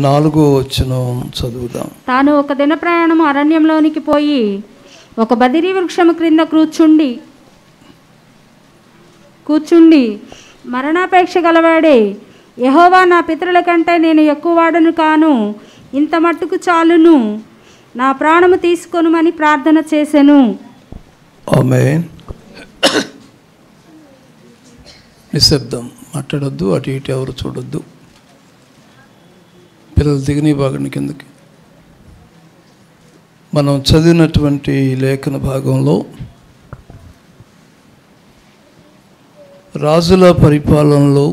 నాలుగో వచ్చిన చదువుదాం తాను ఒక దిన ప్రయాణము అరణ్యంలోనికి పోయి ఒక బదిరి వృక్షము క్రింద కూర్చుండి కూర్చుండి మరణాపేక్ష గలవాడే యహోవా నా పితరుల కంటే నేను ఎక్కువ వాడను కాను ఇంత మట్టుకు చాలును నా ప్రాణము తీసుకొనుమని ప్రార్థన చేసెను ఆమె నిశ్శబ్దం మాట్లాడొద్దు అటు ఇటు ఎవరు చూడొద్దు పిల్లలు దిగని భాగం కిందకి మనం చదివినటువంటి ఈ లేఖన భాగంలో రాజుల పరిపాలనలో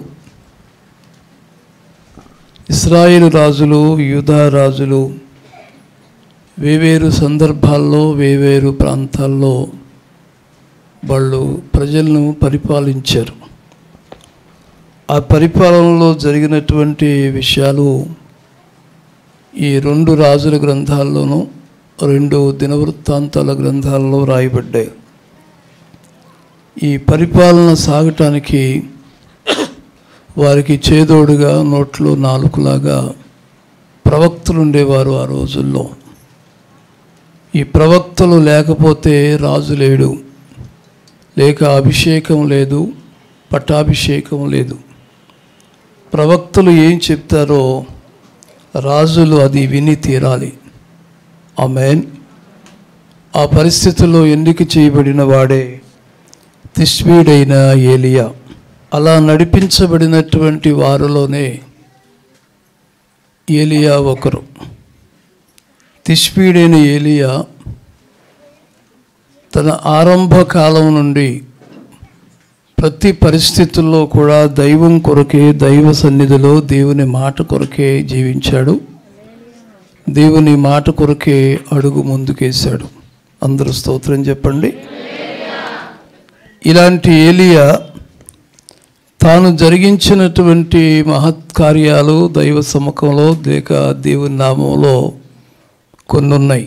ఇస్రాయేల్ రాజులు యూదా రాజులు వేవేరు సందర్భాల్లో వేవేరు ప్రాంతాల్లో వాళ్ళు ప్రజలను పరిపాలించారు ఆ పరిపాలనలో జరిగినటువంటి విషయాలు ఈ రెండు రాజుల గ్రంథాల్లోనూ రెండు దినవృత్తాంతాల గ్రంథాలలో రాయబడ్డాయి ఈ పరిపాలన సాగటానికి వారికి చేదోడుగా నోట్లో నాలుకలాగా ప్రవక్తలు ఉండేవారు ఆ రోజుల్లో ఈ ప్రవక్తలు లేకపోతే రాజు లేడు లేక అభిషేకం లేదు పట్టాభిషేకం లేదు ప్రవక్తలు ఏం చెప్తారో రాజులు అది విని తీరాలి ఆమెన్ ఆ పరిస్థితుల్లో ఎన్నిక చేయబడిన వాడే తిష్వీడైన ఏలియా అలా నడిపించబడినటువంటి వారిలోనే ఏలియా ఒకరు తిష్వీడైన ఏలియా తన ఆరంభ కాలం నుండి ప్రతి పరిస్థితుల్లో కూడా దైవం కొరకే దైవ సన్నిధిలో దేవుని మాట కొరకే జీవించాడు దేవుని మాట కొరకే అడుగు ముందుకేశాడు అందరూ స్తోత్రం చెప్పండి ఇలాంటి ఏలియా తాను జరిగించినటువంటి మహత్కార్యాలు దైవ సముఖంలో లేక దేవుని నామంలో కొన్ని ఉన్నాయి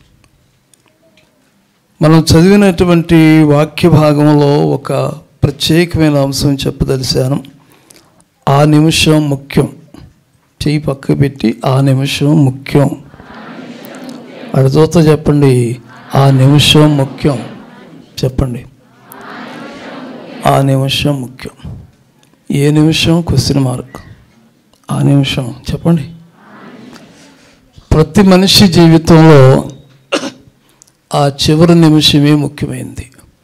మనం చదివినటువంటి వాక్య భాగంలో ఒక ప్రత్యేకమైన అంశం చెప్పదలిశాను ఆ నిమిషం ముఖ్యం చెయ్యి పక్క పెట్టి ఆ నిమిషం ముఖ్యం అడుగుతో చెప్పండి ఆ నిమిషం ముఖ్యం చెప్పండి ఆ నిమిషం ముఖ్యం ఏ నిమిషం క్వశ్చన్ మార్క్ ఆ నిమిషం చెప్పండి ప్రతి మనిషి జీవితంలో ఆ చివరి నిమిషమే ముఖ్యమైనది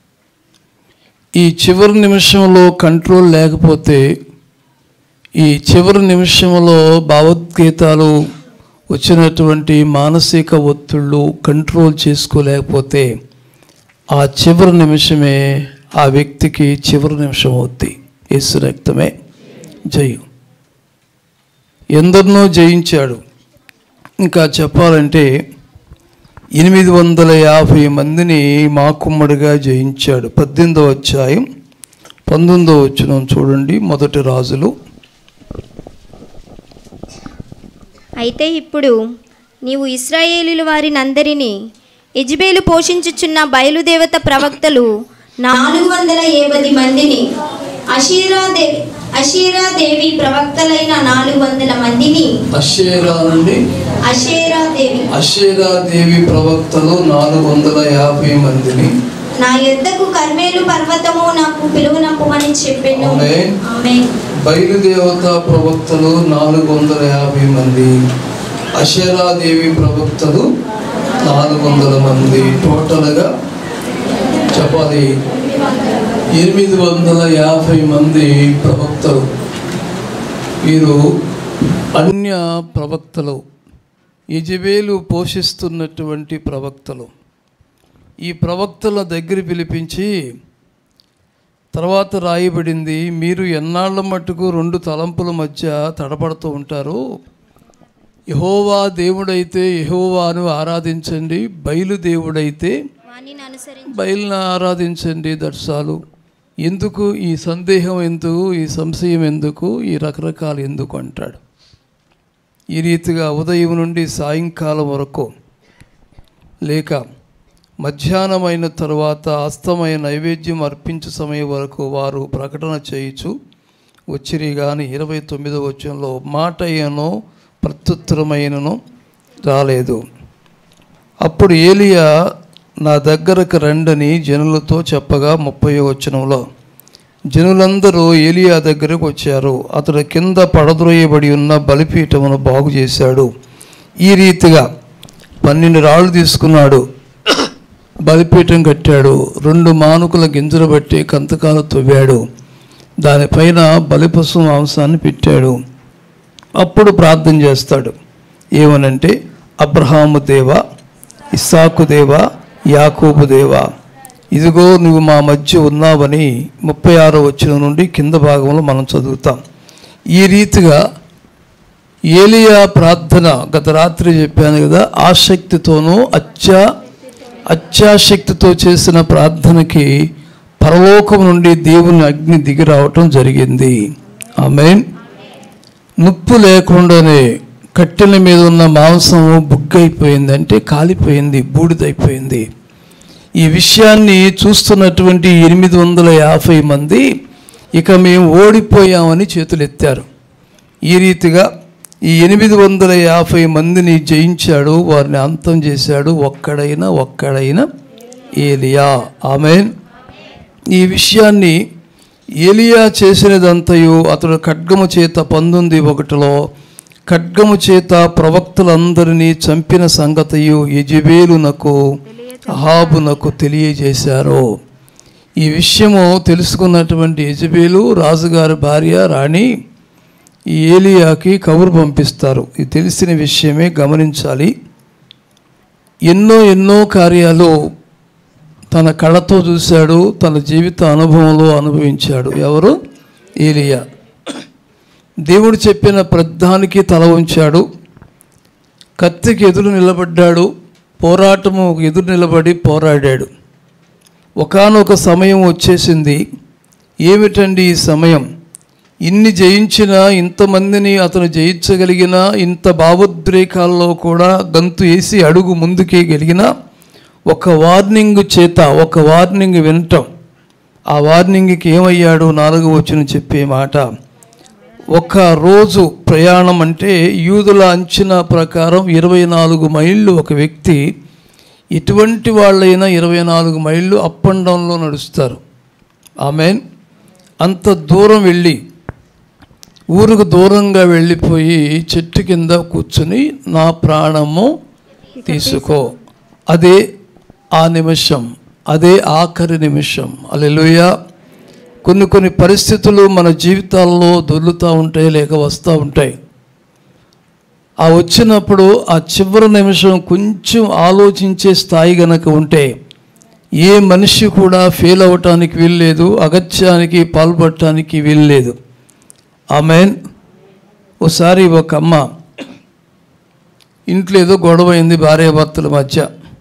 ఈ చివరి నిమిషంలో కంట్రోల్ లేకపోతే ఈ చివరి నిమిషంలో భావోద్గీతాలు వచ్చినటువంటి మానసిక ఒత్తిళ్ళు కంట్రోల్ చేసుకోలేకపోతే ఆ చివరి నిమిషమే ఆ వ్యక్తికి చివరి నిమిషం అవుద్ది యేసు రక్తమే జయం ఎందరినో జయించాడు ఇంకా చెప్పాలంటే ఎనిమిది వందల యాభై మందిని మాకుమ్మడిగా జయించాడు పద్దెనిమిదో అధ్యాయం పంతొమ్మిదో వచ్చిన చూడండి మొదటి రాజులు అయితే ఇప్పుడు నీవు ఇస్రాయేలీల వారినందరినీ ఇజ్బేలు పోషించుచున్న బయలుదేవత ప్రవక్తలు నాలుగు వందల ఏబది మందిని అషీరాదేవి అషీరాదేవి ప్రవక్తలైన నాలుగు వందల మందిని అషేరా నుండి అషేరాదేవి అషేరా దేవి ప్రవక్తలు నాలుగు వందల యాభై మందిని నా యొద్దకు కర్మేలు పర్వతము నాకు పిలువనప్పమని చెప్పాను ఆమేన్. ఆమె బయలుదేవత ప్రవక్తలు నాలుగు వందల యాభై మంది అషేరా దేవి ప్రవక్తలు నాలుగు వందల మంది టోటల్గా చెప్పాలి ఎనిమిది వందల యాభై మంది ప్రవక్తలు వీరు అన్య ప్రవక్తలు యజబేలు పోషిస్తున్నటువంటి ప్రవక్తలు ఈ ప్రవక్తల దగ్గర పిలిపించి తర్వాత రాయబడింది మీరు ఎన్నాళ్ళ మట్టుకు రెండు తలంపుల మధ్య తడపడుతూ ఉంటారు యహోవా దేవుడైతే యహోవాను ఆరాధించండి బయలు దేవుడైతే వాణిని అనుసరించి బయలును ఆరాధించండి దర్శాలు ఎందుకు ఈ సందేహం ఎందుకు ఈ సంశయం ఎందుకు ఈ రకరకాలు ఎందుకు అంటాడు ఈ రీతిగా ఉదయం నుండి సాయంకాలం వరకు లేక మధ్యాహ్నమైన తరువాత అస్తమయ నైవేద్యం అర్పించే సమయం వరకు వారు ప్రకటన చేయుచు వచ్చిరి కానీ ఇరవై తొమ్మిదో వచ్చంలో మాట ఏనో ప్రత్యుత్తరమైనను రాలేదు అప్పుడు ఏలియా నా దగ్గరకు రండని జనులతో చెప్పగా ముప్పై వచనంలో జనులందరూ ఏలియా దగ్గరకు వచ్చారు అతడు కింద పడద్రోయబడి ఉన్న బలిపీఠమును బాగు చేశాడు ఈ రీతిగా పన్నెండు రాళ్ళు తీసుకున్నాడు బలిపీఠం కట్టాడు రెండు మానుకుల గింజలు బట్టి కంతకాలు తవ్వాడు దానిపైన బలిపశు మాంసాన్ని పెట్టాడు అప్పుడు ప్రార్థన చేస్తాడు ఏమనంటే అబ్రహాము దేవ ఇస్సాకు దేవ యాకోబు దేవ ఇదిగో నువ్వు మా మధ్య ఉన్నావని ముప్పై ఆరో వచ్చిన నుండి కింద భాగంలో మనం చదువుతాం ఈ రీతిగా ఏలియా ప్రార్థన గత రాత్రి చెప్పాను కదా ఆసక్తితోనూ అత్యా అత్యాశక్తితో చేసిన ప్రార్థనకి పరలోకం నుండి దేవుని అగ్ని దిగి రావటం జరిగింది ఆమె నుప్పు లేకుండానే కట్టెల మీద ఉన్న మాంసము బుగ్గైపోయింది అంటే కాలిపోయింది బూడిదైపోయింది ఈ విషయాన్ని చూస్తున్నటువంటి ఎనిమిది వందల యాభై మంది ఇక మేము ఓడిపోయామని చేతులెత్తారు ఈ రీతిగా ఈ ఎనిమిది వందల యాభై మందిని జయించాడు వారిని అంతం చేశాడు ఒక్కడైనా ఒక్కడైనా ఏలియా ఆమెన్ ఈ విషయాన్ని ఏలియా చేసినదంతయు అతడు ఖడ్గము చేత పంతొమ్మిది ఒకటిలో ఖడ్గము చేత ప్రవక్తలందరినీ చంపిన సంగతియు యజబేలునకు అహాబునకు తెలియజేశారు ఈ విషయము తెలుసుకున్నటువంటి యజబేలు రాజుగారి భార్య రాణి ఈ ఏలియాకి కబురు పంపిస్తారు ఇది తెలిసిన విషయమే గమనించాలి ఎన్నో ఎన్నో కార్యాలు తన కళ్ళతో చూశాడు తన జీవిత అనుభవంలో అనుభవించాడు ఎవరు ఏలియా దేవుడు చెప్పిన ప్రధానికి తల ఉంచాడు కత్తికి ఎదురు నిలబడ్డాడు పోరాటము ఎదురు నిలబడి పోరాడాడు ఒకానొక సమయం వచ్చేసింది ఏమిటండి ఈ సమయం ఇన్ని జయించినా ఇంతమందిని అతను జయించగలిగిన ఇంత భావోద్రేకాల్లో కూడా గంతు వేసి అడుగు ముందుకే గలిగినా ఒక వార్నింగ్ చేత ఒక వార్నింగ్ వినటం ఆ వార్నింగ్కి ఏమయ్యాడు నాలుగు వచ్చిన చెప్పే మాట ఒక రోజు ప్రయాణం అంటే యూదుల అంచనా ప్రకారం ఇరవై నాలుగు మైళ్ళు ఒక వ్యక్తి ఎటువంటి వాళ్ళైనా ఇరవై నాలుగు మైళ్ళు అప్ అండ్ డౌన్లో నడుస్తారు ఆమె అంత దూరం వెళ్ళి ఊరుకు దూరంగా వెళ్ళిపోయి చెట్టు కింద కూర్చుని నా ప్రాణము తీసుకో అదే ఆ నిమిషం అదే ఆఖరి నిమిషం అలెలుయా కొన్ని కొన్ని పరిస్థితులు మన జీవితాల్లో దొర్లుతూ ఉంటాయి లేక వస్తూ ఉంటాయి ఆ వచ్చినప్పుడు ఆ చివరి నిమిషం కొంచెం ఆలోచించే స్థాయి గనక ఉంటే ఏ మనిషి కూడా ఫెయిల్ అవ్వటానికి వీల్లేదు అగత్యానికి పాల్పడటానికి వీల్లేదు ఆమెన్ ఒకసారి ఒక అమ్మ ఇంట్లో ఏదో గొడవ అయింది భార్యాభర్తల మధ్య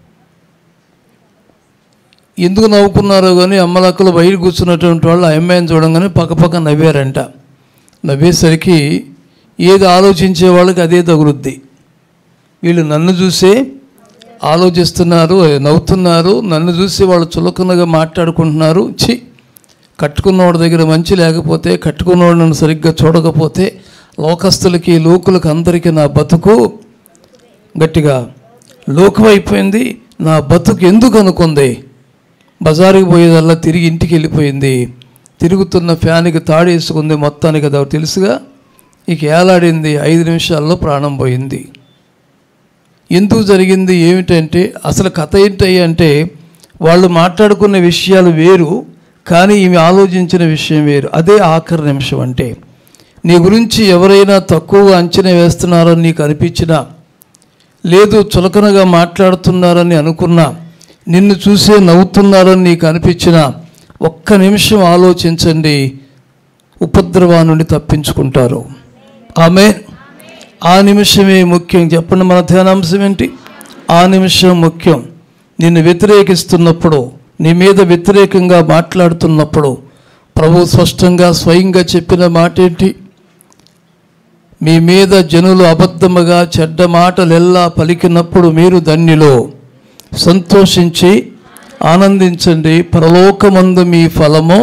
ఎందుకు నవ్వుకున్నారో కానీ అమ్మలక్కలు బయట కూర్చున్నటువంటి వాళ్ళు ఆ అమ్మాయిని చూడంగానే పక్కపక్క నవ్వారంట నవ్వేసరికి ఏది ఆలోచించే వాళ్ళకి అదే తగులుద్ది వీళ్ళు నన్ను చూసే ఆలోచిస్తున్నారు నవ్వుతున్నారు నన్ను చూసి వాళ్ళు చులకనగా మాట్లాడుకుంటున్నారు చి కట్టుకున్నవాడి దగ్గర మంచి లేకపోతే కట్టుకున్నవాడు నన్ను సరిగ్గా చూడకపోతే లోకస్తులకి లోకులకు అందరికీ నా బతుకు గట్టిగా లోకం అయిపోయింది నా బతుకు ఎందుకు అనుకుంది బజారుకి పోయేదల్లా తిరిగి ఇంటికి వెళ్ళిపోయింది తిరుగుతున్న ఫ్యాన్కి తాడేసుకుంది మొత్తానికి అది తెలుసుగా ఇక ఏలాడింది ఐదు నిమిషాల్లో ప్రాణం పోయింది ఎందుకు జరిగింది ఏమిటంటే అసలు కథ ఏంటి అంటే వాళ్ళు మాట్లాడుకున్న విషయాలు వేరు కానీ ఈమె ఆలోచించిన విషయం వేరు అదే ఆఖరి నిమిషం అంటే నీ గురించి ఎవరైనా తక్కువగా అంచనా వేస్తున్నారని నీకు అనిపించినా లేదు చులకనగా మాట్లాడుతున్నారని అనుకున్నా నిన్ను చూసే నవ్వుతున్నారని నీకు అనిపించినా ఒక్క నిమిషం ఆలోచించండి ఉపద్రవా నుండి తప్పించుకుంటారు ఆమె ఆ నిమిషమే ముఖ్యం చెప్పండి మన ధ్యానాంశం ఏంటి ఆ నిమిషం ముఖ్యం నిన్ను వ్యతిరేకిస్తున్నప్పుడు నీ మీద వ్యతిరేకంగా మాట్లాడుతున్నప్పుడు ప్రభు స్పష్టంగా స్వయంగా చెప్పిన మాట ఏంటి మీ మీద జనులు అబద్ధముగా చెడ్డ మాటలెల్లా పలికినప్పుడు మీరు ధన్యులో సంతోషించి ఆనందించండి పరలోకమందు మీ ఫలము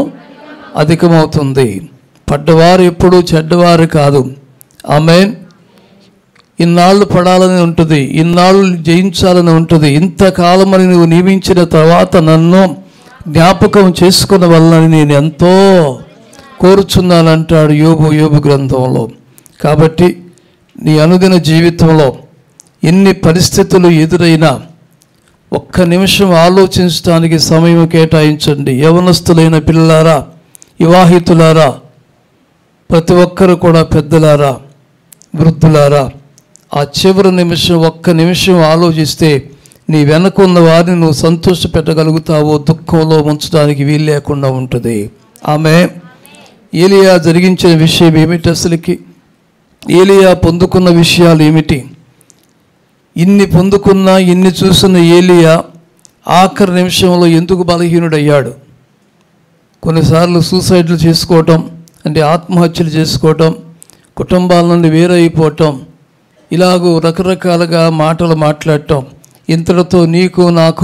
అధికమవుతుంది పడ్డవారు ఎప్పుడూ చెడ్డవారు కాదు ఆమె ఇన్నాళ్ళు పడాలని ఉంటుంది ఇన్నాళ్ళు జయించాలని ఉంటుంది ఇంతకాలమని నువ్వు నియమించిన తర్వాత నన్ను జ్ఞాపకం చేసుకున్న వలన నేను ఎంతో కోరుచున్నానంటాడు యోబు యోబు గ్రంథంలో కాబట్టి నీ అనుదిన జీవితంలో ఎన్ని పరిస్థితులు ఎదురైనా ఒక్క నిమిషం ఆలోచించడానికి సమయం కేటాయించండి యవనస్తులైన పిల్లలారా వివాహితులారా ప్రతి ఒక్కరు కూడా పెద్దలారా వృద్ధులారా ఆ చివరి నిమిషం ఒక్క నిమిషం ఆలోచిస్తే నీ వెనక ఉన్న వారిని నువ్వు సంతోషపెట్టగలుగుతావో దుఃఖంలో ఉంచడానికి వీలు లేకుండా ఉంటుంది ఆమె ఏలియా జరిగించిన విషయం ఏమిటి అసలుకి ఏలియా పొందుకున్న విషయాలు ఏమిటి ఇన్ని పొందుకున్నా ఇన్ని చూసిన ఏలియా ఆఖరి నిమిషంలో ఎందుకు బలహీనుడయ్యాడు కొన్నిసార్లు సూసైడ్లు చేసుకోవటం అంటే ఆత్మహత్యలు చేసుకోవటం కుటుంబాల నుండి వేరైపోవటం ఇలాగూ రకరకాలుగా మాటలు మాట్లాడటం ఇంతటితో నీకు నాకు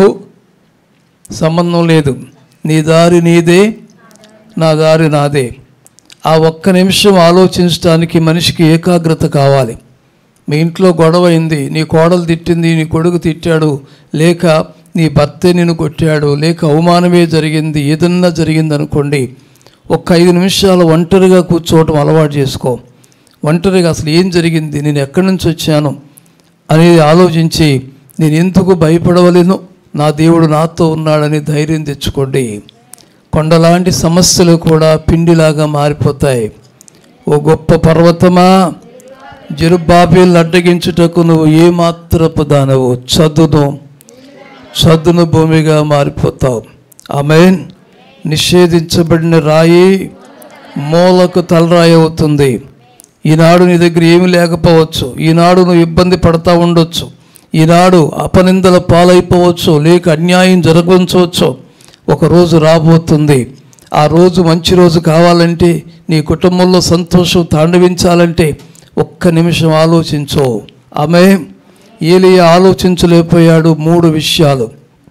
సంబంధం లేదు నీ దారి నీదే నా దారి నాదే ఆ ఒక్క నిమిషం ఆలోచించడానికి మనిషికి ఏకాగ్రత కావాలి మీ ఇంట్లో గొడవ అయింది నీ కోడలు తిట్టింది నీ కొడుకు తిట్టాడు లేక నీ భర్తే నిన్ను కొట్టాడు లేక అవమానమే జరిగింది ఏదన్నా జరిగింది అనుకోండి ఒక్క ఐదు నిమిషాలు ఒంటరిగా కూర్చోవటం అలవాటు చేసుకో ఒంటరిగా అసలు ఏం జరిగింది నేను ఎక్కడి నుంచి వచ్చాను అనేది ఆలోచించి నేను ఎందుకు భయపడవలేను నా దేవుడు నాతో ఉన్నాడని ధైర్యం తెచ్చుకోండి కొండలాంటి సమస్యలు కూడా పిండిలాగా మారిపోతాయి ఓ గొప్ప పర్వతమా జరుబాబేలు అడ్డగించుటకు నువ్వు ఏమాత్రపు దానవు చదును చదును భూమిగా మారిపోతావు ఆమెన్ నిషేధించబడిన రాయి మూలకు తలరాయి అవుతుంది ఈనాడు నీ దగ్గర ఏమీ లేకపోవచ్చు ఈనాడు నువ్వు ఇబ్బంది పడతా ఉండొచ్చు ఈనాడు అపనిందల పాలైపోవచ్చు లేక అన్యాయం జరగవచ్చు ఒక రోజు రాబోతుంది ఆ రోజు మంచి రోజు కావాలంటే నీ కుటుంబంలో సంతోషం తాండవించాలంటే ఒక్క నిమిషం ఆలోచించు ఆమె ఏలియా ఆలోచించలేకపోయాడు మూడు విషయాలు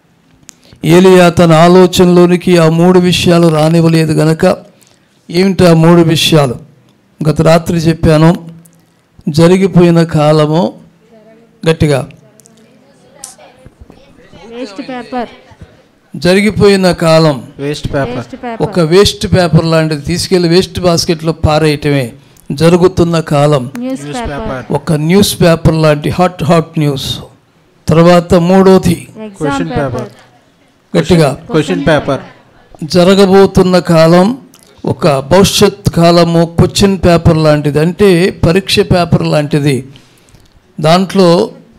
ఏలియా తన ఆలోచనలోనికి ఆ మూడు విషయాలు రానివ్వలేదు గనక ఏమిటి ఆ మూడు విషయాలు గత రాత్రి చెప్పాను జరిగిపోయిన కాలము గట్టిగా వేస్ట్ పేపర్ జరిగిపోయిన కాలం వేస్ట్ పేపర్ వేస్ట్ పేపర్ ఒక వేస్ట్ పేపర్ లాంటిది తీసుకెళ్లి వేస్ట్ బాస్కెట్లో పారేయటమే జరుగుతున్న కాలం న్యూస్ న్యూస్ పేపర్ పేపర్ ఒక న్యూస్ పేపర్ లాంటి హాట్ హాట్ న్యూస్ తర్వాత మూడోది ఎగ్జామ్ క్వశ్చన్ పేపర్ పేపర్ గట్టిగా క్వశ్చన్ పేపర్ జరగబోతున్న కాలం ఒక భవిష్యత్ కాలము క్వశ్చన్ పేపర్ లాంటిది అంటే పరీక్ష పేపర్ లాంటిది దాంట్లో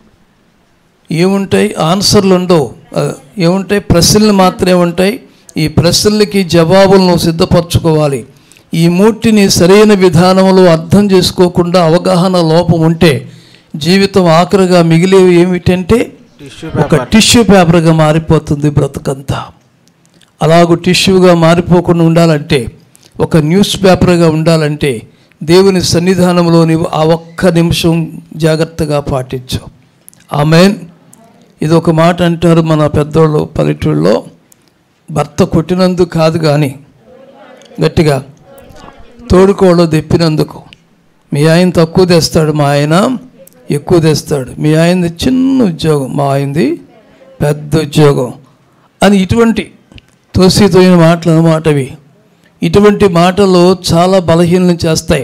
ఏముంటాయి ఆన్సర్లు ఉండవు ఆ, ఏముంటాయి ప్రశ్నలు మాత్రమే ఉంటాయి ఈ ప్రశ్నలకి జవాబులు నువ్వు సిద్ధపరచుకోవాలి ఈ మూర్తిని సరైన విధానంలో అర్థం చేసుకోకుండా అవగాహన లోపం ఉంటే జీవితం ఆఖరిగా మిగిలేవి ఏమిటంటే టిష్యూ ఒక పేపర్ టిష్యూ పేపర్గా మారిపోతుంది బ్రతుకంతా అలాగూ టిష్యూగా మారిపోకుండా ఉండాలంటే ఒక న్యూస్ పేపర్గా ఉండాలంటే దేవుని సన్నిధానంలో నీవు ఆ ఒక్క నిమిషం జాగ్రత్తగా పాటించు ఆమెన్ ఇది ఒక మాట అంటారు మన పెద్దోళ్ళు పల్లెటూళ్ళలో భర్త కొట్టినందుకు కాదు కానీ గట్టిగా తోడుకోళ్ళు తెప్పినందుకు మీ ఆయన తక్కువ తెస్తాడు మా ఆయన ఎక్కువ తెస్తాడు మీ ఆయనది చిన్న ఉద్యోగం మా ఆయనది పెద్ద ఉద్యోగం అని ఇటువంటి తోసితోయిన మాటలు అన్నమాట అవి ఇటువంటి మాటలు చాలా బలహీనం చేస్తాయి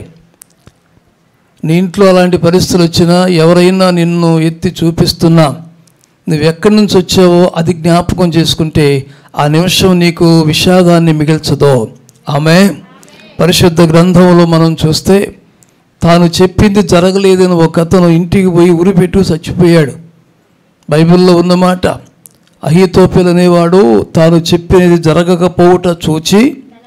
నీ ఇంట్లో అలాంటి పరిస్థితులు వచ్చినా ఎవరైనా నిన్ను ఎత్తి చూపిస్తున్నా నువ్వు ఎక్కడి నుంచి వచ్చావో అది జ్ఞాపకం చేసుకుంటే ఆ నిమిషం నీకు విషాదాన్ని మిగిల్చదో ఆమె పరిశుద్ధ గ్రంథంలో మనం చూస్తే తాను చెప్పింది జరగలేదని ఒక అతను ఇంటికి పోయి ఉరిపెట్టు చచ్చిపోయాడు బైబిల్లో ఉన్నమాట అహితోపిల్ అనేవాడు తాను చెప్పినది జరగకపోవుట చూచి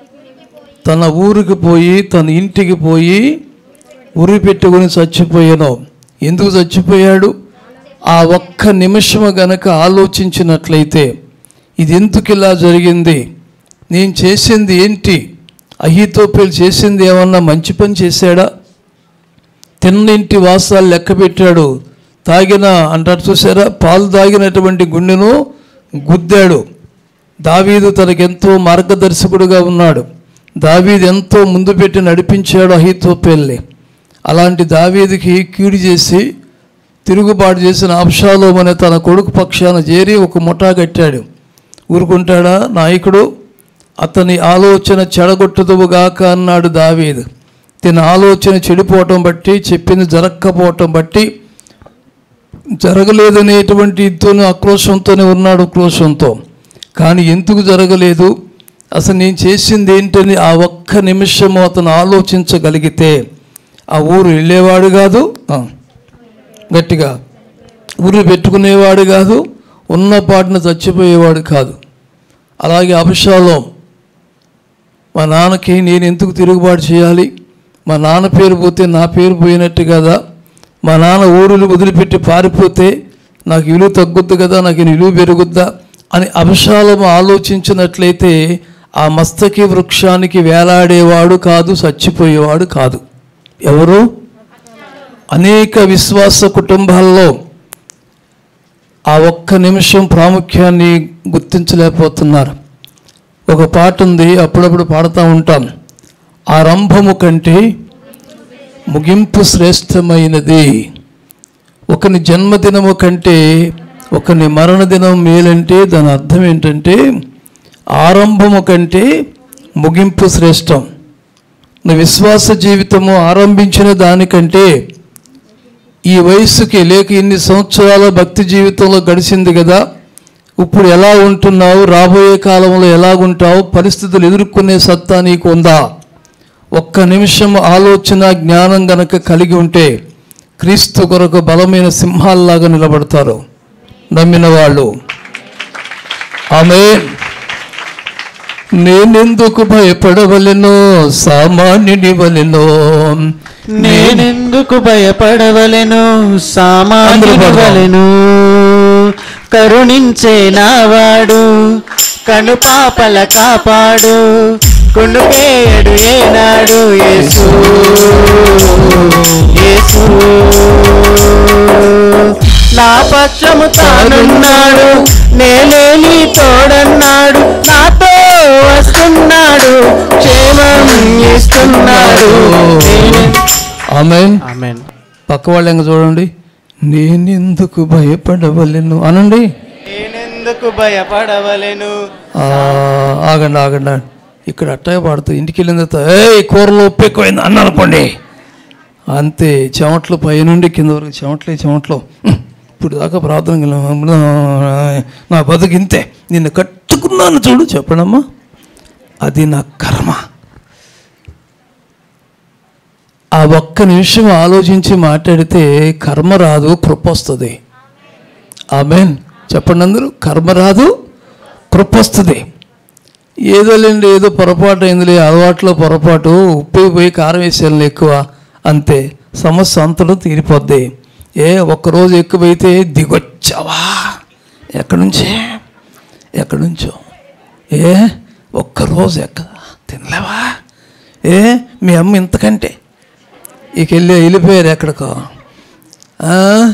తన ఊరికి పోయి తన ఇంటికి పోయి ఉరి పెట్టుకుని చచ్చిపోయాను ఎందుకు చచ్చిపోయాడు ఆ ఒక్క నిమిషము గనక ఆలోచించినట్లయితే ఇది ఎందుకు ఇలా జరిగింది నేను చేసింది ఏంటి అహితోపిల్ చేసింది ఏమన్నా మంచి పని చేశాడా తిన్నింటి వాసాలు లెక్క పెట్టాడు తాగిన అంటారు చూసారా పాలు తాగినటువంటి గుండెను గుద్దాడు దావీదు తనకెంతో మార్గదర్శకుడుగా ఉన్నాడు దావీదు ఎంతో ముందు పెట్టి నడిపించాడు అహితోపేల్ని అలాంటి దావీదుకి కీడు చేసి తిరుగుబాటు చేసిన అంశాలు అనే తన కొడుకు పక్షాన చేరి ఒక ముఠా కట్టాడు ఊరుకుంటాడా నాయకుడు అతని ఆలోచన చెడగొట్టుదువుగాక అన్నాడు దావీదు తిన ఆలోచన చెడిపోవటం బట్టి చెప్పింది జరగకపోవటం బట్టి జరగలేదనేటువంటి ఇద్దరు ఆక్రోషంతోనే ఉన్నాడు క్రోషంతో కానీ ఎందుకు జరగలేదు అసలు నేను చేసింది ఏంటని ఆ ఒక్క నిమిషము అతను ఆలోచించగలిగితే ఆ ఊరు వెళ్ళేవాడు కాదు ఆ, గట్టిగా ఊరు పెట్టుకునేవాడు కాదు ఉన్న పాటను చచ్చిపోయేవాడు కాదు అలాగే అభిషాలం మా నాన్నకి నేను ఎందుకు తిరుగుబాటు చేయాలి మా నాన్న పేరు పోతే నా పేరు పోయినట్టు కదా మా నాన్న ఊరులు వదిలిపెట్టి పారిపోతే నాకు విలువ తగ్గుద్ది కదా నాకు విలువ పెరుగుద్దా అని అభిషాలం ఆలోచించినట్లయితే ఆ మస్తకి వృక్షానికి వేలాడేవాడు కాదు చచ్చిపోయేవాడు కాదు ఎవరు అనేక విశ్వాస కుటుంబాల్లో ఆ ఒక్క నిమిషం ప్రాముఖ్యాన్ని గుర్తించలేకపోతున్నారు ఒక పాట ఉంది అప్పుడప్పుడు పాడుతూ ఉంటాం ఆరంభము కంటే ముగింపు శ్రేష్టమైనది ఒకని జన్మదినము కంటే ఒకని మరణదినం మేలంటే దాని అర్థం ఏంటంటే ఆరంభము కంటే ముగింపు శ్రేష్టం నువ్వు విశ్వాస జీవితము ఆరంభించిన దానికంటే ఈ వయస్సుకి లేక ఇన్ని సంవత్సరాల భక్తి జీవితంలో గడిచింది కదా ఇప్పుడు ఎలా ఉంటున్నావు రాబోయే కాలంలో ఎలాగుంటావు పరిస్థితులు ఎదుర్కొనే సత్తా నీకు ఉందా ఒక్క నిమిషం ఆలోచన జ్ఞానం గనక కలిగి ఉంటే క్రీస్తు కొరకు బలమైన సింహాల్లాగా నిలబడతారు నమ్మిన వాళ్ళు ఆమె నేనెందుకు భయపడవలెనో సామాన్యుని వలెనో నేనెందుకు భయపడవలెను సామాన్యుని వలెను కరుణించే నావాడు కనుపాపల కాపాడు కొనుకేయడు ఏనాడు యేసు యేసు నా పక్షము తానున్నాడు నేనే నీ తోడన్నాడు నాతో వస్తున్నాడు క్షేమం ఇస్తున్నాడు నేనే- ఆమె ఆమేన్ పక్క వాళ్ళు ఎంగ చూడండి నేనెందుకు భయపడవలెను అనండి నేనెందుకు భయపడవలెను ఆ, ఆగండి ఆగండి ఆగండి. ఇక్కడ అట్టగా పాడుతుంది ఇంటికి వెళ్ళిన తర్వాత ఏ కూరలో ఉప్పు ఎక్కువైంది అన్న అనుకోండి అంతే చెమట్లు పైనుండి కింద వరకు చెమట్లే చెమట్లు హ్మ్. ఇప్పుడు దాకా ప్రార్థన నా బతుకు ఇంతే నిన్ను కట్టుకున్నాను చూడు చెప్పడమ్మా అది నా కర్మ ఆ ఒక్క నిమిషం ఆలోచించి మాట్లాడితే కర్మ రాదు కృప వస్తుంది ఆమెన్ చెప్పండి అందరూ కర్మ రాదు కృప వస్తుంది ఏదోలేండి ఏదో పొరపాటు అయిందిలే అలవాట్లో పొరపాటు ఉప్పు పోయి కారం వేసేయాలి ఎక్కువ అంతే సమస్య అంతలో తీరిపోద్ది ఏ ఒక్కరోజు ఎక్కువైతే దిగొచ్చావా ఎక్కడి నుంచే ఎక్కడి నుంచో ఏ ఒక్కరోజు ఎక్క తినలేవా ఏ మీ అమ్మ ఇంతకంటే ఇక వెళ్ళి వెళ్ళిపోయారు ఎక్కడికో ఆ?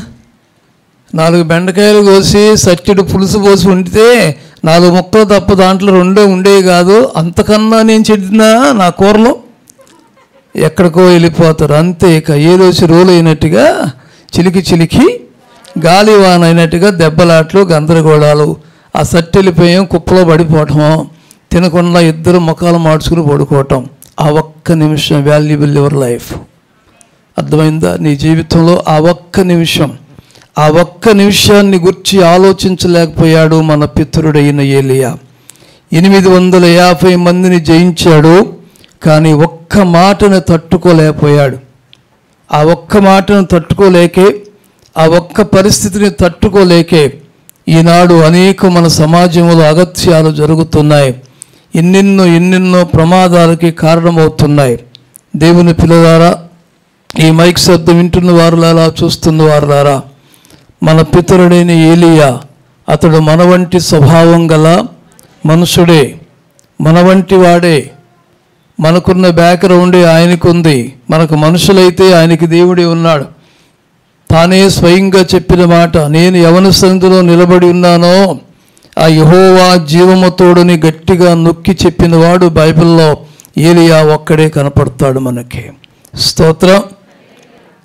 నాలుగు బెండకాయలు కోసి సట్టెడు పులుసు పోసి వండితే నాలుగు ముక్కలు తప్ప దాంట్లో రెండే ఉండేవి కాదు అంతకన్నా నేను చెడినా నా కూరలో ఎక్కడికో వెళ్ళిపోతారు అంతే ఇక ఏదోసి రోలు అయినట్టుగా చిలికి చిలికి గాలివాన అయినట్టుగా దెబ్బలాట్లు గందరగోళాలు ఆ సట్టు వెళ్ళిపోయాం కుప్పలో పడిపోవటం తినకుండా ఇద్దరు ముఖాలు మార్చుకుని పడుకోవటం ఆ ఒక్క నిమిషం వాల్యుబుల్ యువర్ లైఫ్ అర్థమైందా నీ జీవితంలో ఆ ఒక్క నిమిషం ఆ ఒక్క నిమిషాన్ని గుర్చి ఆలోచించలేకపోయాడు మన పితరుడైన ఏలియా ఎనిమిది వందల యాభై మందిని జయించాడు కానీ ఒక్క మాటను తట్టుకోలేకపోయాడు ఆ ఒక్క మాటను తట్టుకోలేకే ఆ ఒక్క పరిస్థితిని తట్టుకోలేకే ఈనాడు అనేక మన సమాజంలో అగత్యాలు జరుగుతున్నాయి ఎన్నెన్నో ఎన్నెన్నో ప్రమాదాలకి కారణమవుతున్నాయి దేవుని పిల్లలారా ఈ మైక్ శబ్దం వింటున్న వారులారా చూస్తున్న వారులారా మన పితరుడైన ఏలియా అతడు మన వంటి స్వభావం గల మనుషుడే మన వంటి వాడే మనకున్న బ్యాక్గ్రౌండే ఆయనకుంది మనకు మనుషులైతే ఆయనకి దేవుడే ఉన్నాడు తానే స్వయంగా చెప్పిన మాట నేను యవన సంధిలో నిలబడి ఉన్నానో ఆ యహోవా జీవముతోడుని గట్టిగా నొక్కి చెప్పినవాడు బైబిల్లో ఏలియా ఒక్కడే కనపడతాడు మనకి స్తోత్రం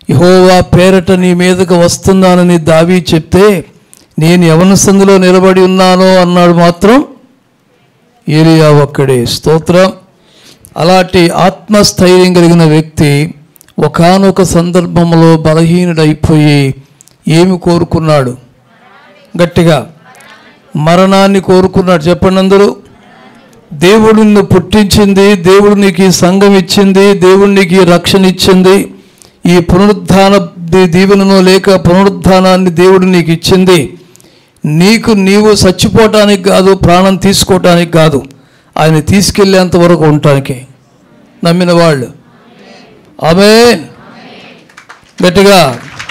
యహోవా పేరట నీ మీదకు వస్తున్నానని దావి చెప్తే నేను ఎవరి సందులో నిలబడి ఉన్నానో అన్నాడు మాత్రం ఏలియా ఒక్కడే స్తోత్రం అలాంటి ఆత్మస్థైర్యం కలిగిన వ్యక్తి ఒకానొక సందర్భంలో బలహీనుడైపోయి ఏమి కోరుకున్నాడు గట్టిగా మరణాన్ని కోరుకున్నాడు చెప్పండి అందరూ దేవుడు నిన్ను పుట్టించింది దేవుడు నీకు ఈ సంఘం ఇచ్చింది దేవుడు నీకు ఈ రక్షణ ఇచ్చింది ఈ పునరుద్ధాన దీ- దీవెనను లేక పునరుద్ధానాన్ని దేవుడు నీకు ఇచ్చింది నీకు నీవు చచ్చిపోవటానికి కాదు ప్రాణం తీసుకోవటానికి కాదు ఆయన తీసుకెళ్ళేంత వరకు ఉండటానికి నమ్మిన వాళ్ళు ఆమె గట్టిగా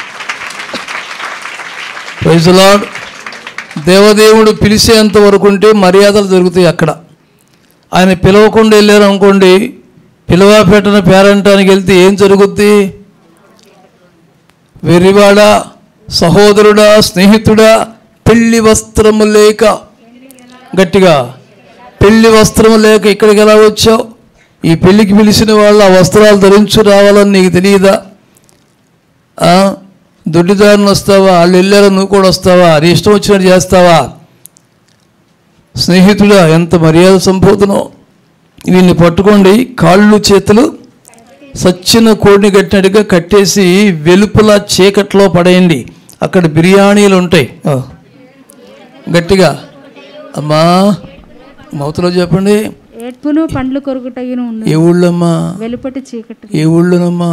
ప్రైజులాడ్ దేవదేవుడు పిలిచేంత వరకు ఉంటే మర్యాదలు జరుగుతాయి అక్కడ ఆయన పిలవకుండా వెళ్ళారు అనుకోండి పిలవపెట్టిన పేరంటానికి వెళ్తే ఏం జరుగుద్ది వెర్రివాడా సహోదరుడా స్నేహితుడా పెళ్లి వస్త్రము లేక గట్టిగా పెళ్లి వస్త్రము లేక ఇక్కడికి ఎలా వచ్చావు ఈ పెళ్లికి పిలిచిన వాళ్ళు ఆ వస్త్రాలు ధరించు రావాలని నీకు తెలియదా ఆ? దొడ్డిదారిని వస్తావా వాళ్ళు వెళ్ళారా నువ్వు కూడా వస్తావా నీ ఇష్టం వచ్చినట్టు చేస్తావా స్నేహితుడా ఎంత మర్యాద సంబోధనో వీళ్ళని పట్టుకోండి కాళ్ళు చేతులు సచ్చిన కోడిని కట్టినట్టుగా కట్టేసి వెలుపల చీకట్లో పడేయండి అక్కడ బిర్యానీలు ఉంటాయి ఆ. గట్టిగా అమ్మా మౌతలో చెప్పండి ఏడ్పును పండ్లు కొరుకుటయును ఉండు ఏ ఊళ్ళమ్మా వెలుపటి చీకటి ఏ ఊళ్ళోనమ్మా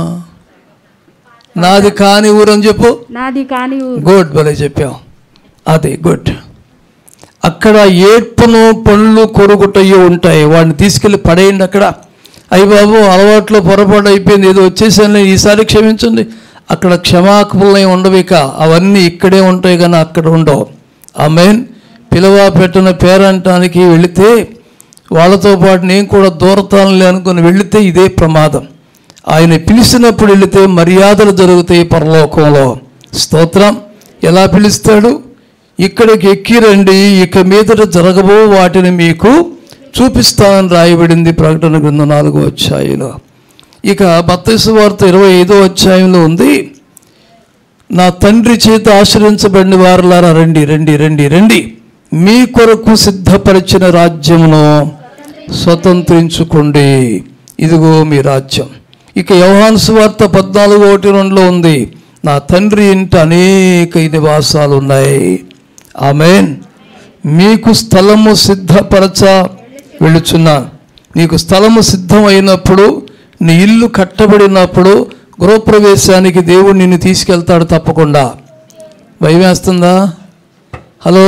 నాది కాని ఊరని చెప్పు నాది కాని ఊరు గుడ్ భలే చెప్పావు అదే గుడ్ అక్కడ ఏడ్పును పళ్ళు కొరుకుటయ్యి ఉంటాయి వాడిని తీసుకెళ్ళి పడేయండి అక్కడ అయ్యి బాబు అలవాట్లో పొరపాటు అయిపోయింది ఏదో వచ్చేసాను ఈసారి క్షమించండి అక్కడ క్షమాపణలు ఉండవు ఇక అవన్నీ ఇక్కడే ఉంటాయి కానీ అక్కడ ఉండవు ఆమెన్ పిలవ పెట్టిన పేరంటానికి వెళితే వాళ్ళతో పాటు నేను కూడా దూరతానులే అనుకుని వెళితే ఇదే ప్రమాదం ఆయన పిలిచినప్పుడు వెళితే మర్యాదలు జరుగుతాయి పరలోకంలో స్తోత్రం ఎలా పిలుస్తాడు ఇక్కడికి ఎక్కి రండి ఇక మీదట జరగబో వాటిని మీకు చూపిస్తానని రాయబడింది ప్రకటన గ్రంథం నాలుగో అధ్యాయంలో ఇక బత్తైసు వార్త ఇరవై ఐదో అధ్యాయంలో ఉంది నా తండ్రి చేత ఆశ్రయించబడిన వారులారా రండి రండి రండి రండి మీ కొరకు సిద్ధపరిచిన రాజ్యమును స్వతంత్రించుకోండి ఇదిగో మీ రాజ్యం ఇక యోహాను సువార్త పద్నాలుగు ఒకటి రెండులో ఉంది నా తండ్రి ఇంట అనేక నివాసాలు ఉన్నాయి ఆమెన్ మీకు స్థలము సిద్ధపరచ వెళ్ళుచున్నాను నీకు స్థలము సిద్ధమైనప్పుడు నీ ఇల్లు కట్టబడినప్పుడు గృహప్రవేశానికి దేవుడు నిన్ను తీసుకెళ్తాడు తప్పకుండా భయం వేస్తుందా హలో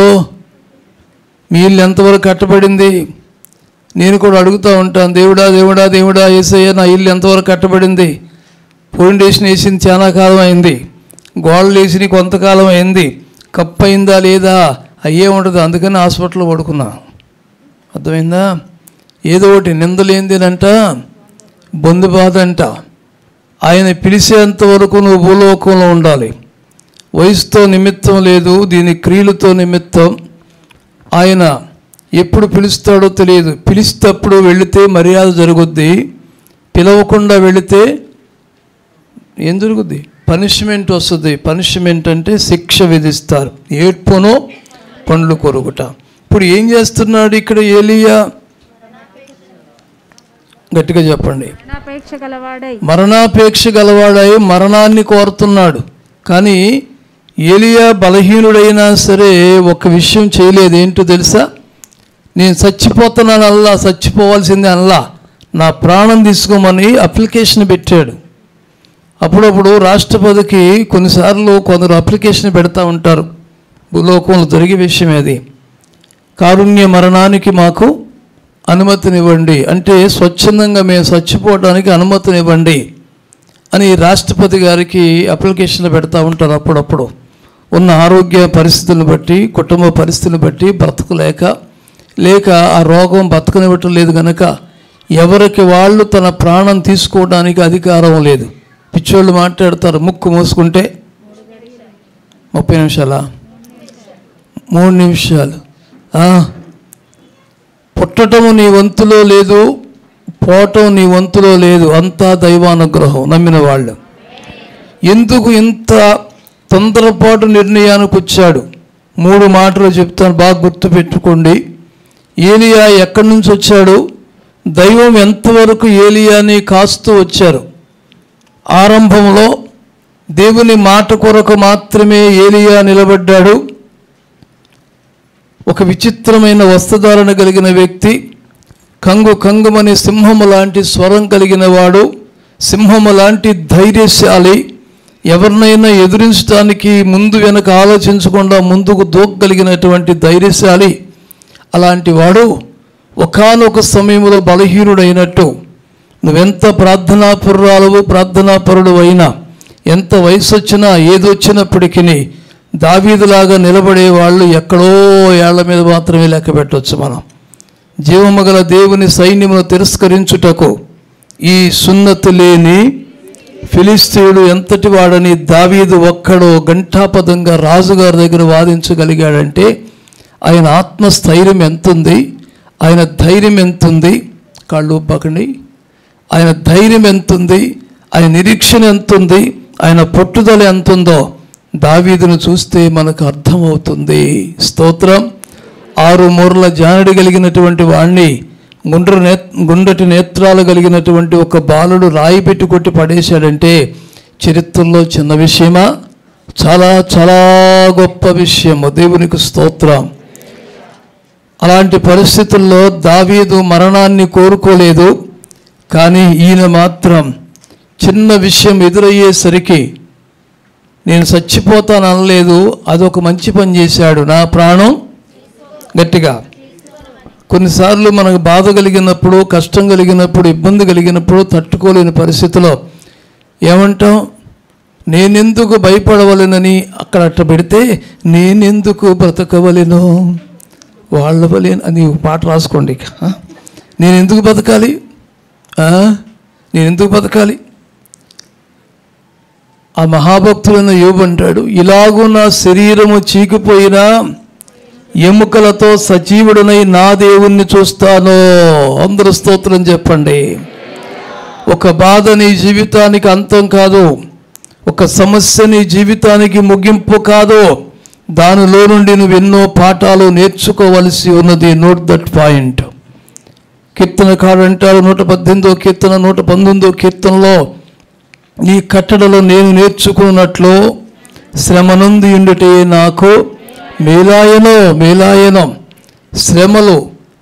మీ ఇల్లు ఎంతవరకు కట్టబడింది నేను కూడా అడుగుతూ ఉంటాను దేవుడా దేవుడా దేవుడా ఏసయ్య నా ఇల్లు ఎంతవరకు కట్టబడింది ఫౌండేషన్ వేసింది చాలా కాలం అయింది గోడలు వేసి కొంతకాలం అయింది కప్పు అయిందా లేదా అయ్యే ఉండదు అందుకని హాస్పిటల్లో పడుకున్నా అర్థమైందా ఏదో ఒకటి నిందలేందేనంట బొందు బాధ అంట ఆయన పిలిచేంత వరకు నువ్వు భూలోకంలో ఉండాలి వయసుతో నిమిత్తం లేదు దీని క్రియలతో నిమిత్తం ఆయన ఎప్పుడు పిలుస్తాడో తెలియదు పిలిస్తప్పుడు వెళితే మర్యాద జరుగుద్ది పిలవకుండా వెళితే ఏం జరుగుద్ది పనిష్మెంట్ వస్తుంది పనిష్మెంట్ అంటే శిక్ష విధిస్తారు ఏడ్పును పండ్లు కొరుగుట ఇప్పుడు ఏం చేస్తున్నాడు ఇక్కడ ఏలియా గట్టిగా చెప్పండి అపేక్ష గలవాడై మరణాపేక్ష గలవాడై మరణాన్ని కోరుతున్నాడు కానీ ఏలియా బలహీనుడైనా సరే ఒక విషయం చేయలేదు ఏంటో తెలుసా నేను చచ్చిపోతున్నాను అల్లా చచ్చిపోవాల్సిందే అల్లా నా ప్రాణం తీసుకోమని అప్లికేషన్ పెట్టాడు అప్పుడప్పుడు రాష్ట్రపతికి కొన్నిసార్లు కొందరు అప్లికేషన్ పెడతా ఉంటారు భూలోకంలో జరిగే విషయం అది కారుణ్య మరణానికి మాకు అనుమతినివ్వండి అంటే స్వచ్ఛందంగా మేము చచ్చిపోవడానికి అనుమతినివ్వండి అని రాష్ట్రపతి గారికి అప్లికేషన్ పెడతా ఉంటారు అప్పుడప్పుడు ఉన్న ఆరోగ్య పరిస్థితులను బట్టి కుటుంబ పరిస్థితులను బట్టి బ్రతకలేక లేక ఆ రోగం బతకనివ్వటం లేదు కనుక ఎవరికి వాళ్ళు తన ప్రాణం తీసుకోవడానికి అధికారం లేదు పిచ్చోళ్ళు మాట్లాడతారు ముక్కు మూసుకుంటే ముప్పై నిమిషాలా మూడు నిమిషాలు ఆ, పుట్టటము నీ వంతులో లేదు పోవటం నీ వంతులో లేదు అంతా దైవానుగ్రహం నమ్మిన వాళ్ళు ఎందుకు ఇంత తొందరపాటు నిర్ణయానికి వచ్చాడు మూడు మాటలు చెప్తాను బాగా గుర్తుపెట్టుకోండి ఏలియా ఎక్కడి నుంచి వచ్చాడు దైవం ఎంతవరకు ఏలియాని కాస్తూ వచ్చారు ఆరంభంలో దేవుని మాట కొరకు మాత్రమే ఏలియా నిలబడ్డాడు ఒక విచిత్రమైన వస్త్రధారణ కలిగిన వ్యక్తి కంగు కంగుమని సింహము లాంటి స్వరం కలిగిన వాడు సింహము లాంటి ధైర్యశాలి ఎవరినైనా ఎదురించడానికి ముందు వెనక ఆలోచించకుండా ముందుకు దూకగలిగినటువంటి ధైర్యశాలి అలాంటి వాడు ఒకానొక సమయంలో బలహీనుడైనట్టు నువ్వెంత ప్రార్థనాపరురాలవు ప్రార్థనాపరుడు అయినా ఎంత వయసు వచ్చినా ఏదొచ్చినప్పటికీ దావీదులాగా నిలబడే వాళ్ళు ఎక్కడో ఏళ్ల మీద మాత్రమే లెక్క పెట్టవచ్చు మనం జీవమగల దేవుని సైన్యమును తిరస్కరించుటకు ఈ సున్నతి లేని ఫిలిస్తీయుడు ఎంతటి వాడని దావీదు ఒక్కడో గంటాపదంగా రాజుగారి దగ్గర వాదించగలిగాడంటే ఆయన ఆత్మస్థైర్యం ఎంతుంది ఆయన ధైర్యం ఎంతుంది కాళ్ళు పకండి ఆయన ధైర్యం ఎంతుంది ఆయన నిరీక్షణ ఎంతుంది ఆయన పట్టుదల ఎంతుందో దావీదును చూస్తే మనకు అర్థమవుతుంది స్తోత్రం ఆరు మూరల జానడి కలిగినటువంటి వాణ్ణి గుండ్ర నే గుండ్రటి నేత్రాలు కలిగినటువంటి ఒక బాలుడు రాయి పెట్టి కొట్టి పడేశాడంటే చరిత్రలో చిన్న విషయమా చాలా చాలా గొప్ప విషయము దేవునికి స్తోత్రం అలాంటి పరిస్థితుల్లో దావీదు మరణాన్ని కోరుకోలేదు కానీ ఈయన మాత్రం చిన్న విషయం ఎదురయ్యేసరికి నేను చచ్చిపోతాను అనలేదు అదొక మంచి పని చేశాడు నా ప్రాణం గట్టిగా కొన్నిసార్లు మనకు బాధ కలిగినప్పుడు కష్టం కలిగినప్పుడు ఇబ్బంది కలిగినప్పుడు తట్టుకోలేని పరిస్థితిలో ఏమంటాం నేనెందుకు భయపడవలెనని అక్కడ అట్ట పెడితే నేనెందుకు బ్రతకవలెను వాళ్ళ వలె అని ఒక పాట రాసుకోండి ఇక. ఆ? నేను ఎందుకు బతకాలి ఆ? నేను ఎందుకు బతకాలి ఆ మహాభక్తులైన యోబు అంటాడు ఇలాగూ నా శరీరము చీకిపోయినా ఎముకలతో సజీవుడనై నా దేవుణ్ణి చూస్తాను అందరూ స్తోత్రం చెప్పండి ఒక బాధ నీ జీవితానికి అంతం కాదు ఒక సమస్య నీ జీవితానికి ముగింపు కాదు దానిలో నుండి నువ్వు ఎన్నో పాఠాలు నేర్చుకోవలసి ఉన్నది నోట్ దట్ పాయింట్ కీర్తనకారు అంటారు నూట పద్దెనిమిదో కీర్తన నూట పంతొమ్మిదో కీర్తనలో నీ కట్టడలో నేను నేర్చుకున్నట్లు శ్రమనుంది ఉండుటే నాకు మేలాయనో మేలాయనం శ్రమలు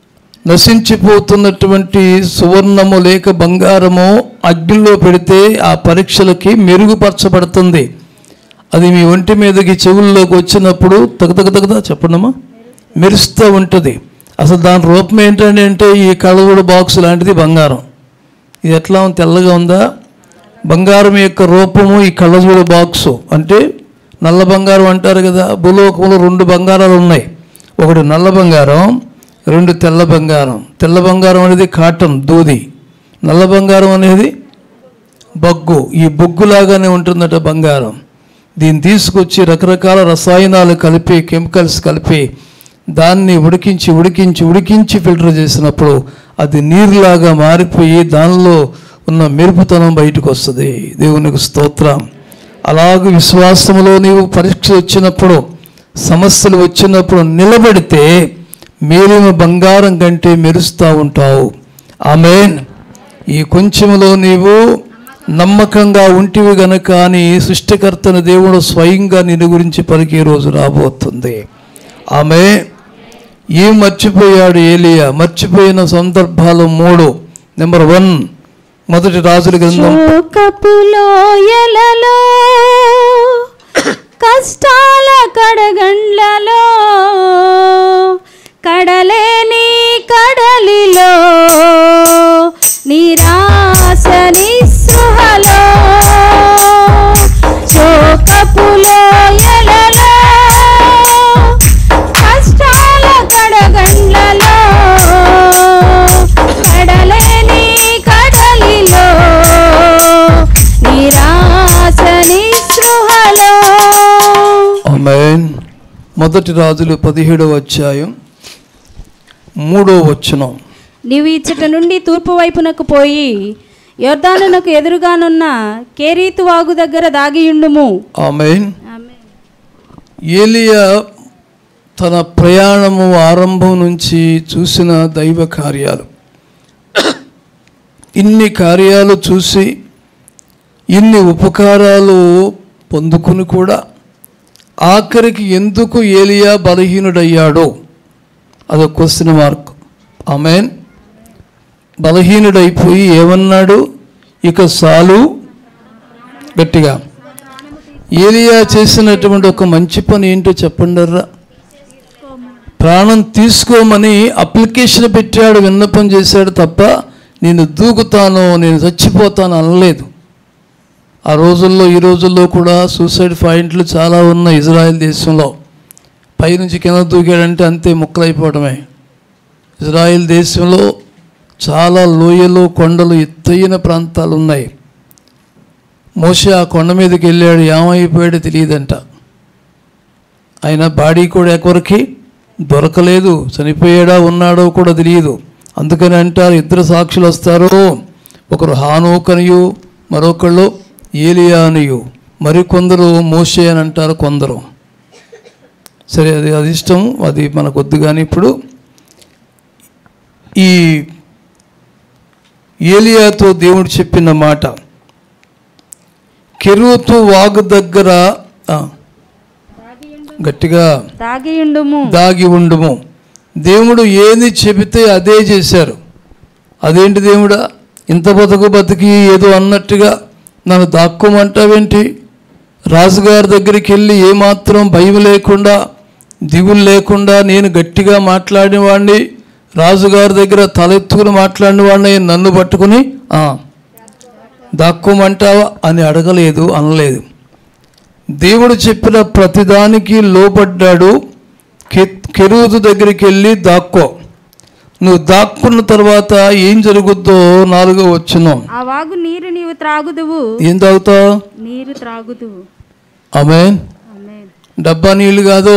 నశించిపోతున్నటువంటి సువర్ణము లేక బంగారము అగ్నిలో పెడితే ఆ పరీక్షలకి మెరుగుపరచబడుతుంది అది మీ ఒంటి మీదకి చెవుల్లోకి వచ్చినప్పుడు తగదగ తగదా చెప్పండమ్మా మెరుస్తూ ఉంటుంది అసలు దాని రూపం ఏంటంటే అంటే ఈ కళవుడు బాక్స్ లాంటిది బంగారం ఇది ఎట్లా ఉంది తెల్లగా ఉందా బంగారం యొక్క రూపము ఈ కళ్ళజోడు బాక్సు అంటే నల్ల బంగారం అంటారు కదా భూలోకంలో రెండు బంగారాలు ఉన్నాయి ఒకటి నల్ల బంగారం రెండు తెల్ల బంగారం తెల్ల బంగారం అనేది కాటన్ దూది నల్ల బంగారం అనేది బొగ్గు ఈ బొగ్గులాగానే ఉంటుందట బంగారం దీన్ని తీసుకొచ్చి రకరకాల రసాయనాలు కలిపి కెమికల్స్ కలిపి దాన్ని ఉడికించి ఉడికించి ఉడికించి ఫిల్టర్ చేసినప్పుడు అది నీరులాగా మారిపోయి దానిలో ఉన్న మెరుపుతనం బయటకు వస్తుంది దేవునికి స్తోత్రం అలాగే విశ్వాసంలో నీవు పరీక్ష వచ్చినప్పుడు సమస్యలు వచ్చినప్పుడు నిలబడితే మేలిన బంగారం కంటే మెరుస్తూ ఉంటావు ఆమెన్ ఈ కొంచెములో నీవు నమ్మకంగా ఉంటివి గనక అని సృష్టికర్తన దేవుడు స్వయంగా నిన్ను గురించి పలికే రోజు రాబోతుంది ఆమె ఏం మర్చిపోయాడు ఏలియా మర్చిపోయిన సందర్భాలు మూడు నెంబర్ వన్ మొదటి రాజుల గ్రంథం లోయలలో కష్టాల కడగండ్లలో కడలేని కడలిలో నిరాశ నిస్పృహలో శోకపు లోయలలో కష్టాల కడగండ్లలో కడలేని కడలిలో నిరాశ నిస్పృహలో ఆమెన్ మొదటి రాజులు పదిహేడవ అధ్యాయం మూడో వచనం నీవు ఇచ్చట నుండి తూర్పు వైపునకు పోయి యోర్దానునకు ఎదురుగానున్న కేరీతు వాగు దగ్గర దాగియుండుము ఆమెన్ ఏలియా తన ప్రయాణము ఆరంభం నుంచి చూసిన దైవ కార్యాలు ఇన్ని కార్యాలు చూసి ఇన్ని ఉపకారాలు పొందుకుని కూడా ఆఖరికి ఎందుకు ఏలియా బలహీనుడయ్యాడో అదొక క్వశ్చన్ మార్క్ ఆమెన్ బలహీనుడైపోయి ఏమన్నాడు ఇక సాలు గట్టిగా ఏలియా చేసినటువంటి ఒక మంచి పని ఏంటో చెప్పండర్రా ప్రాణం తీసుకోమని అప్లికేషన్ పెట్టాడు విన్నపం చేశాడు తప్ప నేను దూకుతాను నేను చచ్చిపోతాను అనలేదు ఆ రోజుల్లో ఈ రోజుల్లో కూడా సూసైడ్ పాయింట్లు చాలా ఉన్నాయి ఇజ్రాయెల్ దేశంలో పైనుంచి కింద దూకాడంటే అంతే ముక్కలైపోవడమే ఇజ్రాయెల్ దేశంలో చాలా లోయలు కొండలు ఎత్తైన ప్రాంతాలు ఉన్నాయి మోషే ఆ కొండ మీదకి వెళ్ళాడు ఏమైపోయాడో తెలియదంట ఆయన బాడీ కూడా ఎక్కడికి దొరకలేదు చనిపోయాడా ఉన్నాడో కూడా తెలియదు అందుకని అంటారు ఇద్దరు సాక్షులు వస్తారు ఒకరు హానోకనియు మరొకళ్ళు ఏలియానియు మరికొందరు మోషే అని అంటారు కొందరు సరే అది అది ఇష్టం అది మనకు వద్దు కానీ ఇప్పుడు ఈ ఏలియాతో దేవుడు చెప్పిన మాట కెరూతు వాగు దగ్గర ఆ, గట్టిగా దాగియుండుము దాగి ఉండుము దేవుడు ఏది చెబితే అదే చేశారు అదేంటి దేవుడా ఇంత బతుకు బతికి ఏదో అన్నట్టుగా నన్ను దాక్కోమంటావేంటి రాజుగారి దగ్గరికి వెళ్ళి ఏమాత్రం భయం లేకుండా దిగులు లేకుండా నేను గట్టిగా మాట్లాడిన వాడిని రాజుగారి దగ్గర తలెత్తుకుని మాట్లాడిన వాడిని నన్ను పట్టుకుని "ఆ, దాక్కోమంటావా అని అడగలేదు అనలేదు దేవుడు చెప్పిన ప్రతిదానికి లోపడ్డాడు కె- కెరూతు దగ్గరికి వెళ్ళి దాక్కో నువ్వు దాక్కున్న తర్వాత ఏం జరుగుద్దో నాలుగో వచ్చును ఆ వాగు నీరు నీవు త్రాగుదువు ఏం తాగుతావు నీరు త్రాగుదువు ఆమె ఆమేన్. డబ్బా నీళ్ళు కాదు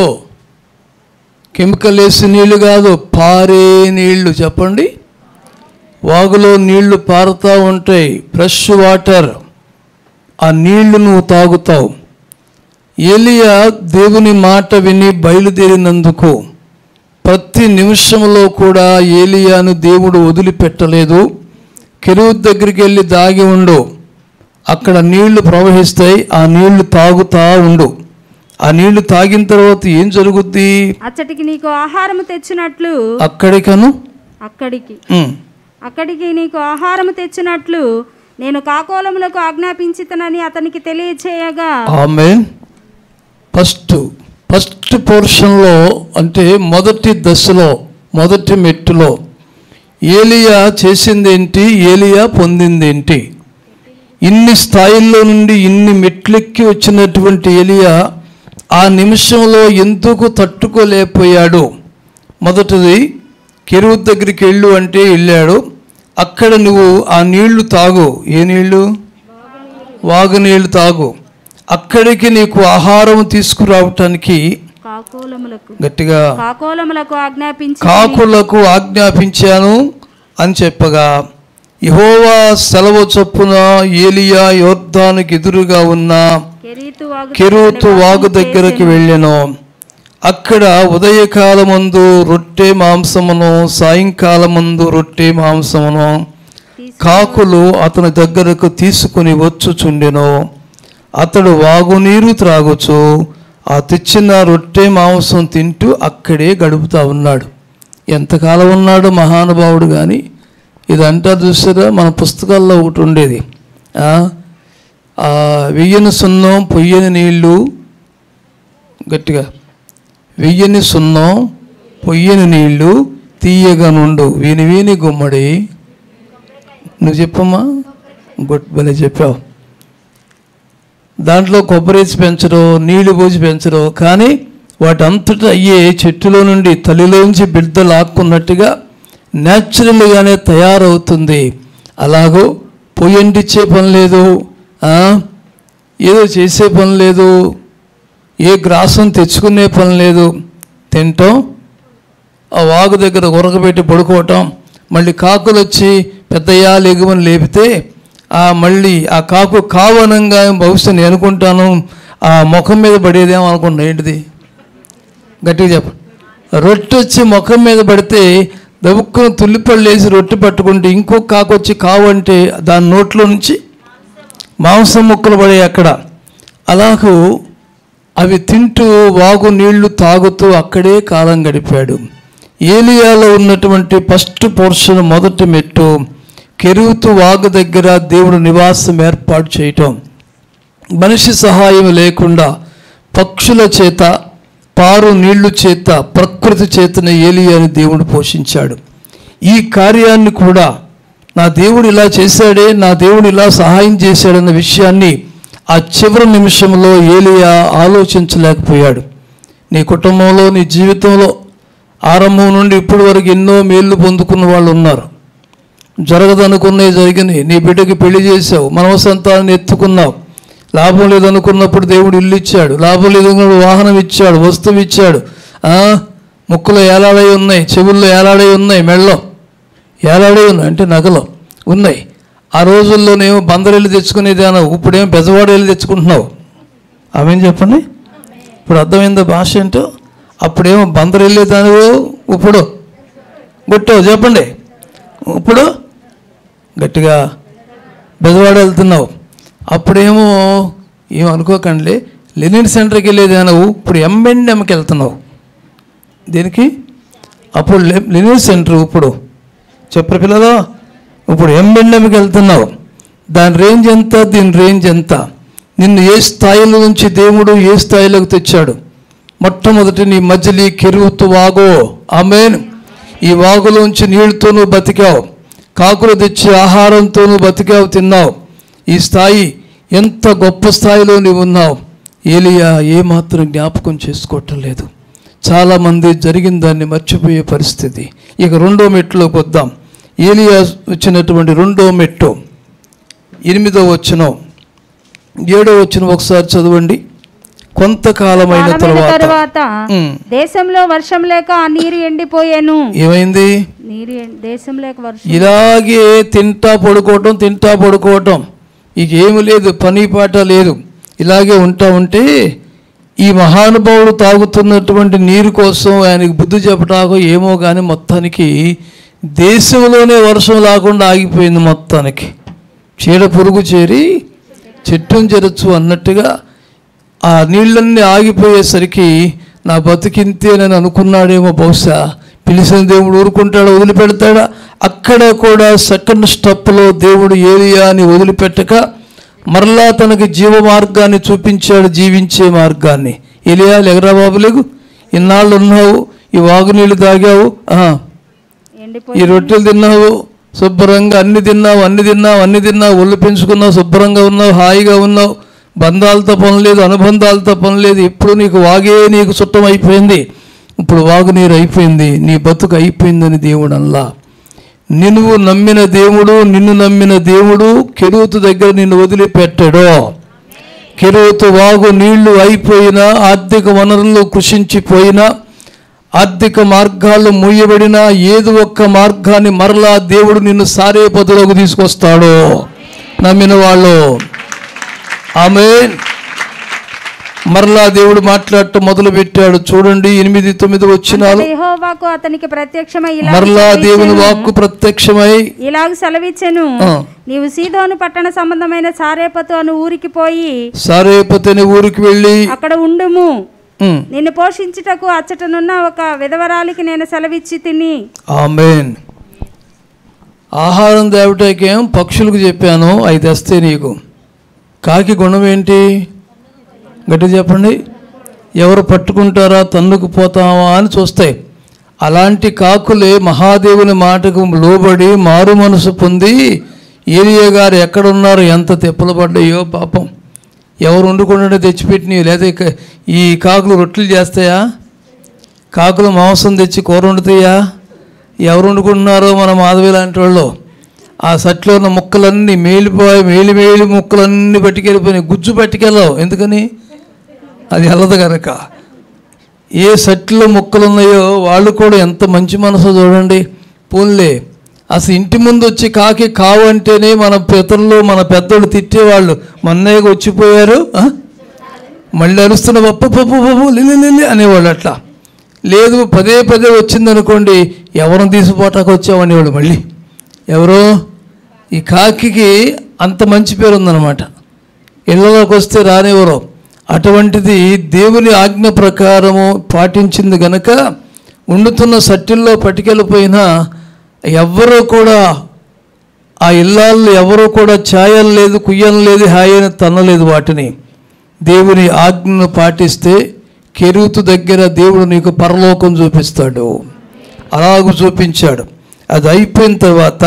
కెమికల్ వేసి నీళ్లు కాదు పారే నీళ్లు చెప్పండి వాగులో నీళ్లు పారుతూ ఉంటాయి ఫ్రెష్ వాటర్ ఆ నీళ్లు నువ్వు తాగుతావు ఏలియా దేవుని మాట విని బయలుదేరినందుకు ప్రతి నిమిషంలో కూడా ఏలియాను దేవుడు వదిలిపెట్టలేదు కెరువు దగ్గరికి వెళ్ళి దాగి ఉండు అక్కడ నీళ్లు ప్రవహిస్తాయి ఆ నీళ్లు తాగుతా ఉండు ఆ నీళ్లు తాగిన తర్వాత ఏం జరుగుద్ది అచ్చటికి నీకు ఆహారము తెచ్చినట్లు అక్కడికను అక్కడికి ఉమ్, అక్కడికి నీకు ఆహారము తెచ్చినట్లు నేను కాకోలములకు ఆజ్ఞాపించితనని అతనికి తెలియచేయగా ఆమె ఫస్ట్ ఫస్ట్ పోర్షన్లో అంటే మొదటి దశలో మొదటి మెట్టులో ఏలియా చేసిందేంటి ఏలియా పొందిందేంటి ఇన్ని స్థాయిల్లో నుండి ఇన్ని మెట్లెక్కి వచ్చినటువంటి ఏలియా ఆ నిమిషంలో ఎందుకు తట్టుకోలేకపోయాడు మొదటిది కెరువు దగ్గరికి వెళ్ళు అంటే వెళ్ళాడు అక్కడ నువ్వు ఆ నీళ్లు తాగు ఏ నీళ్లు వాగు నీళ్లు తాగు అక్కడికి నీకు ఆహారం తీసుకురావటానికి కాకోలములకు గట్టిగా కాకోలములకు ఆజ్ఞాపించి కాకులకు ఆజ్ఞాపించాను అని చెప్పగా యహోవా సెలవు చొప్పున ఏలియా యోర్ధానికి ఎదురుగా ఉన్న కెరీతు వాగు కెరూతు వాగు దగ్గరికి వెళ్ళెను అక్కడ ఉదయకాలమందు రొట్టె మాంసమును సాయంకాలమందు రొట్టె మాంసమును కాకులు అతని దగ్గరకు తీసుకుని వచ్చుచుండెను అతడు వాగునీరు త్రాగుచు ఆ తెచ్చిన రొట్టె మాంసం తింటూ అక్కడే గడుపుతా ఉన్నాడు ఎంతకాలం ఉన్నాడు మహానుభావుడు కానీ ఇదంతా చూసారా మన పుస్తకాల్లో ఒకటి ఉండేది ఆ, ఆ వెయ్యని సున్నం పొయ్యని నీళ్ళు గట్టిగా వెయ్యని సున్నం పొయ్యని నీళ్ళు తీయగా నుండు వీని వీని గుమ్మడి నువ్వు చెప్పమ్మా గుడ్ భలే చెప్పావు దాంట్లో కొబ్బరి వేసి పెంచరు నీళ్లు పోసి పెంచరు కానీ వాటంతటా అయ్యే చెట్టులో నుండి తల్లిలోంచి బిడ్డ లాక్కున్నట్టుగా న్యాచురల్గానే తయారవుతుంది అలాగో పొయ్యంటిచ్చే పని లేదు ఆ? ఏదో చేసే పని లేదు ఏ గ్రాసం తెచ్చుకునే పని లేదు తింటాం ఆ వాగు దగ్గర ఉరకబెట్టి పడుకోవటం మళ్ళీ కాకులు వచ్చి పెద్దయ్యా లెగుమని లేపితే ఆ మళ్ళీ ఆ కాకు కావనంగా బహుశా నేను అనుకుంటాను ఆ ముఖం మీద పడేదేమో అనుకుంటున్నా ఏంటిది గట్టిగా చెప్ప రొట్టె వచ్చి ముఖం మీద పడితే దబుక్కును తుల్లిపళ్ళు వేసి రొట్టె పట్టుకుంటే ఇంకో కాకు వచ్చి కావు అంటే దాని నోట్లో నుంచి మాంసం ముక్కలు పడే అక్కడ అలాగూ అవి తింటూ వాగు నీళ్లు తాగుతూ అక్కడే కాలం గడిపాడు ఏలియాలో ఉన్నటువంటి ఫస్ట్ పోర్షన్ మొదటి మెట్టు కెరువుతూ వాగు దగ్గర దేవుడు నివాసం ఏర్పాటు చేయటం మనిషి సహాయం లేకుండా పక్షుల చేత పారు నీళ్లు చేత ప్రకృతి చేతన ఏలియాని దేవుడు పోషించాడు ఈ కార్యాన్ని కూడా నా దేవుడు ఇలా చేశాడే నా దేవుడు ఇలా సహాయం చేశాడన్న విషయాన్ని ఆ చివరి నిమిషంలో ఏలియా ఆలోచించలేకపోయాడు నీ కుటుంబంలో నీ జీవితంలో ఆరంభం నుండి ఇప్పటి వరకు ఎన్నో మేళ్ళు పొందుకున్న వాళ్ళు ఉన్నారు జరగదనుకున్నవి జరిగినాయి నీ బిడ్డకి పెళ్లి చేసావు మనవ సంతానాన్ని ఎత్తుకున్నావు లాభం లేదనుకున్నప్పుడు దేవుడు ఇల్లు ఇచ్చాడు లాభం లేదనుకున్నప్పుడు వాహనం ఇచ్చాడు వస్తువు ఇచ్చాడు ఆ, ముక్కులో ఏలాడై ఉన్నాయి చెవుల్లో ఏలాడై ఉన్నాయి మెళ్ళలో ఏలాడై ఉన్నాయి అంటే నగలు ఉన్నాయి ఆ రోజుల్లోనేమో బందరెళ్ళి తెచ్చుకునేది అనవు ఇప్పుడేమో బెజవాడ వెళ్ళి తెచ్చుకుంటున్నావు ఆమెం చెప్పండి ఇప్పుడు అర్థమైందా భాష ఏంటో అప్పుడేమో బందరెళ్ళి దానివో ఇప్పుడు గుట్టో చెప్పండి ఇప్పుడు గట్టిగా బెజవాడ వెళ్తున్నావు అప్పుడేమో ఏం అనుకోకండి లెనిన్ సెంటర్కి వెళ్ళేది అనవు ఇప్పుడు ఎంఎన్ఎంకి వెళ్తున్నావు దేనికి అప్పుడు లె- లెనిన్ సెంటర్ ఇప్పుడు చెప్పరు పిల్లలు ఇప్పుడు ఎంఎన్ఎంకి వెళ్తున్నావు దాని రేంజ్ ఎంత దీని రేంజ్ ఎంత నిన్ను ఏ స్థాయిలో నుంచి దేవుడు ఏ స్థాయిలోకి తెచ్చాడు మొట్టమొదటి నీ మధ్యలి కెరువుతూ వాగో ఆమెన్ ఈ వాగులోంచి నీళ్ళతో నువ్వు బతికావు కాకులు తెచ్చి ఆహారంతో నువ్వు బతికావు తిన్నావు ఈ స్థాయి ఎంత గొప్ప స్థాయిలో నీవు ఉన్నావు ఏలియా ఏమాత్రం జ్ఞాపకం చేసుకోవటం లేదు చాలామంది జరిగిన దాన్ని మర్చిపోయే పరిస్థితి ఇక రెండో మెట్టులోకి వద్దాం ఏలియా వచ్చినటువంటి రెండో మెట్టు ఎనిమిదో వచ్చిన ఏడో వచ్చిన ఒకసారి చదవండి కొంతకాలమైన కాలమైన తర్వాత తరువాత ఉమ్. దేశంలో వర్షం లేక ఆ నీరు ఎండిపోయాను ఏమైంది నీరు ఎం- దేశం లేక వర్షం ఇలాగే తింటా పడుకోవటం తింటా పడుకోవటం ఇక ఏమి లేదు పని పాట లేదు ఇలాగే ఉంటా ఉంటే ఈ మహానుభావుడు తాగుతున్నటువంటి నీరు కోసం ఆయనకి బుద్ధి చెప్పటాకో ఏమో కానీ మొత్తానికి దేశంలోనే వర్షం లేకుండా ఆగిపోయింది మొత్తానికి చీడ పురుగు చేరి చెట్టును చెరచు అన్నట్టుగా ఆ నీళ్ళన్నీ ఆగిపోయేసరికి నా బతికింతేనని అనుకున్నాడేమో బహుశా పిలిచిన దేవుడు ఊరుకుంటాడా వదిలిపెడతాడా అక్కడ కూడా సెకండ్ స్టెప్లో దేవుడు ఏలియాని వదిలిపెట్టక మరలా తనకి జీవ మార్గాన్ని చూపించాడు జీవించే మార్గాన్ని ఏలియా లెగరా బాబు లేగు ఇన్నాళ్ళు ఉన్నావు ఈ వాగునీళ్ళు తాగావు ఆ, ఎండిపోయి ఈ రొట్టెలు తిన్నావు శుభ్రంగా అన్ని తిన్నావు అన్ని తిన్నావు అన్ని తిన్నావు ఒళ్ళు పెంచుకున్నావు శుభ్రంగా ఉన్నావు హాయిగా ఉన్నావు బంధాలతో పని లేదు అనుబంధాలతో పని లేదు ఇప్పుడు నీకు వాగే నీకు చుట్టం అయిపోయింది ఇప్పుడు వాగు నీరు అయిపోయింది నీ బతుకు అయిపోయిందని దేవుడు అల్లా నిన్ను నమ్మిన దేవుడు నిన్ను నమ్మిన దేవుడు కెరువుతు దగ్గర నిన్ను వదిలిపెట్టడు కెరువుతు వాగు నీళ్లు అయిపోయినా ఆర్థిక వనరులు కృషించిపోయినా ఆర్థిక మార్గాలు మూయబడిన ఏదో ఒక్క మార్గాన్ని మరలా దేవుడు నిన్ను సారే పదులోకి తీసుకొస్తాడు నమ్మిన వాళ్ళు ఆమె మరలా దేవుడు మాట్లాడటం మొదలు పెట్టాడు చూడండి ఎనిమిది తొమ్మిది వచ్చినాలు యెహోవాకు అతనికి ప్రత్యక్షమై ఇలా మరలా దేవుని వాక్కు ప్రత్యక్షమై ఇలాగ సెలవిచ్చెను ఆ. నీవు సీదోను పట్టణ సంబంధమైన సారేపతు అను ఊరికి పోయి సారేపతని ఊరికి వెళ్ళి అక్కడ ఉండుము ఉమ్, నిన్ను పోషించుటకు అచ్చటనున్న ఒక విధవరాలికి నేను సెలవిచ్చి తిని ఆమెన్ ఆహారం తేవటాకేం పక్షులకు చెప్పాను అవి తెస్తే నీకు కాకి గుణం ఏంటి గట్టి చెప్పండి ఎవరు పట్టుకుంటారా తన్నుకు పోతావా అని చూస్తాయి అలాంటి కాకులే మహాదేవుని మాటకు లోబడి మారు మనసు పొంది ఏలియా గారు ఎక్కడున్నారు ఎంత తెప్పలు పడ్డాయో పాపం ఎవరు వండుకుండా తెచ్చిపెట్టినవి లేదా ఇక ఈ కాకులు రొట్టెలు చేస్తాయా కాకులు మాంసం తెచ్చి కూర వండుతాయా ఎవరు వండుకుంటున్నారో మన మాధవి లాంటి వాళ్ళు ఆ సట్లో ఉన్న ముక్కలన్నీ మేలిపోయి మేలి మేలి ముక్కలన్నీ పట్టుకెళ్ళిపోయినాయి గుజ్జు పట్టుకెళ్ళవు ఎందుకని అది వెళ్ళదు కనుక ఏ సట్లో ముక్కలు ఉన్నాయో వాళ్ళు కూడా ఎంత మంచి మనసు చూడండి పోన్లే అసలు ఇంటి ముందు వచ్చి కాకి కావు అంటేనే మన పితరులు మన పెద్దలు తిట్టేవాళ్ళు మొన్నేగా వచ్చిపోయారు ఆ? మళ్ళీ అరుస్తున్న పప్పు పప్పు పప్పు లిలి లిలి అనేవాళ్ళు అట్లా లేదు పదే పదే వచ్చిందనుకోండి ఎవరిని తీసిపోటానికి వచ్చామనేవాడు మళ్ళీ ఎవరో ఈ కాకికి అంత మంచి పేరు ఉందన్నమాట ఇళ్ళలోకి వస్తే రానివ్వరు అటువంటిది దేవుని ఆజ్ఞ ప్రకారము పాటించింది గనక వండుతున్న సట్టిల్లో పట్టుకెళ్ళిపోయినా ఎవ్వరూ కూడా ఆ ఇల్లాళ్ళు ఎవరూ కూడా ఛాయలు లేదు కుయ్యం లేదు హాయని తన్నలేదు వాటిని దేవుని ఆజ్ఞను పాటిస్తే కెరుతు దగ్గర దేవుడు నీకు పరలోకం చూపిస్తాడు అలాగూ చూపించాడు అది అయిపోయిన తర్వాత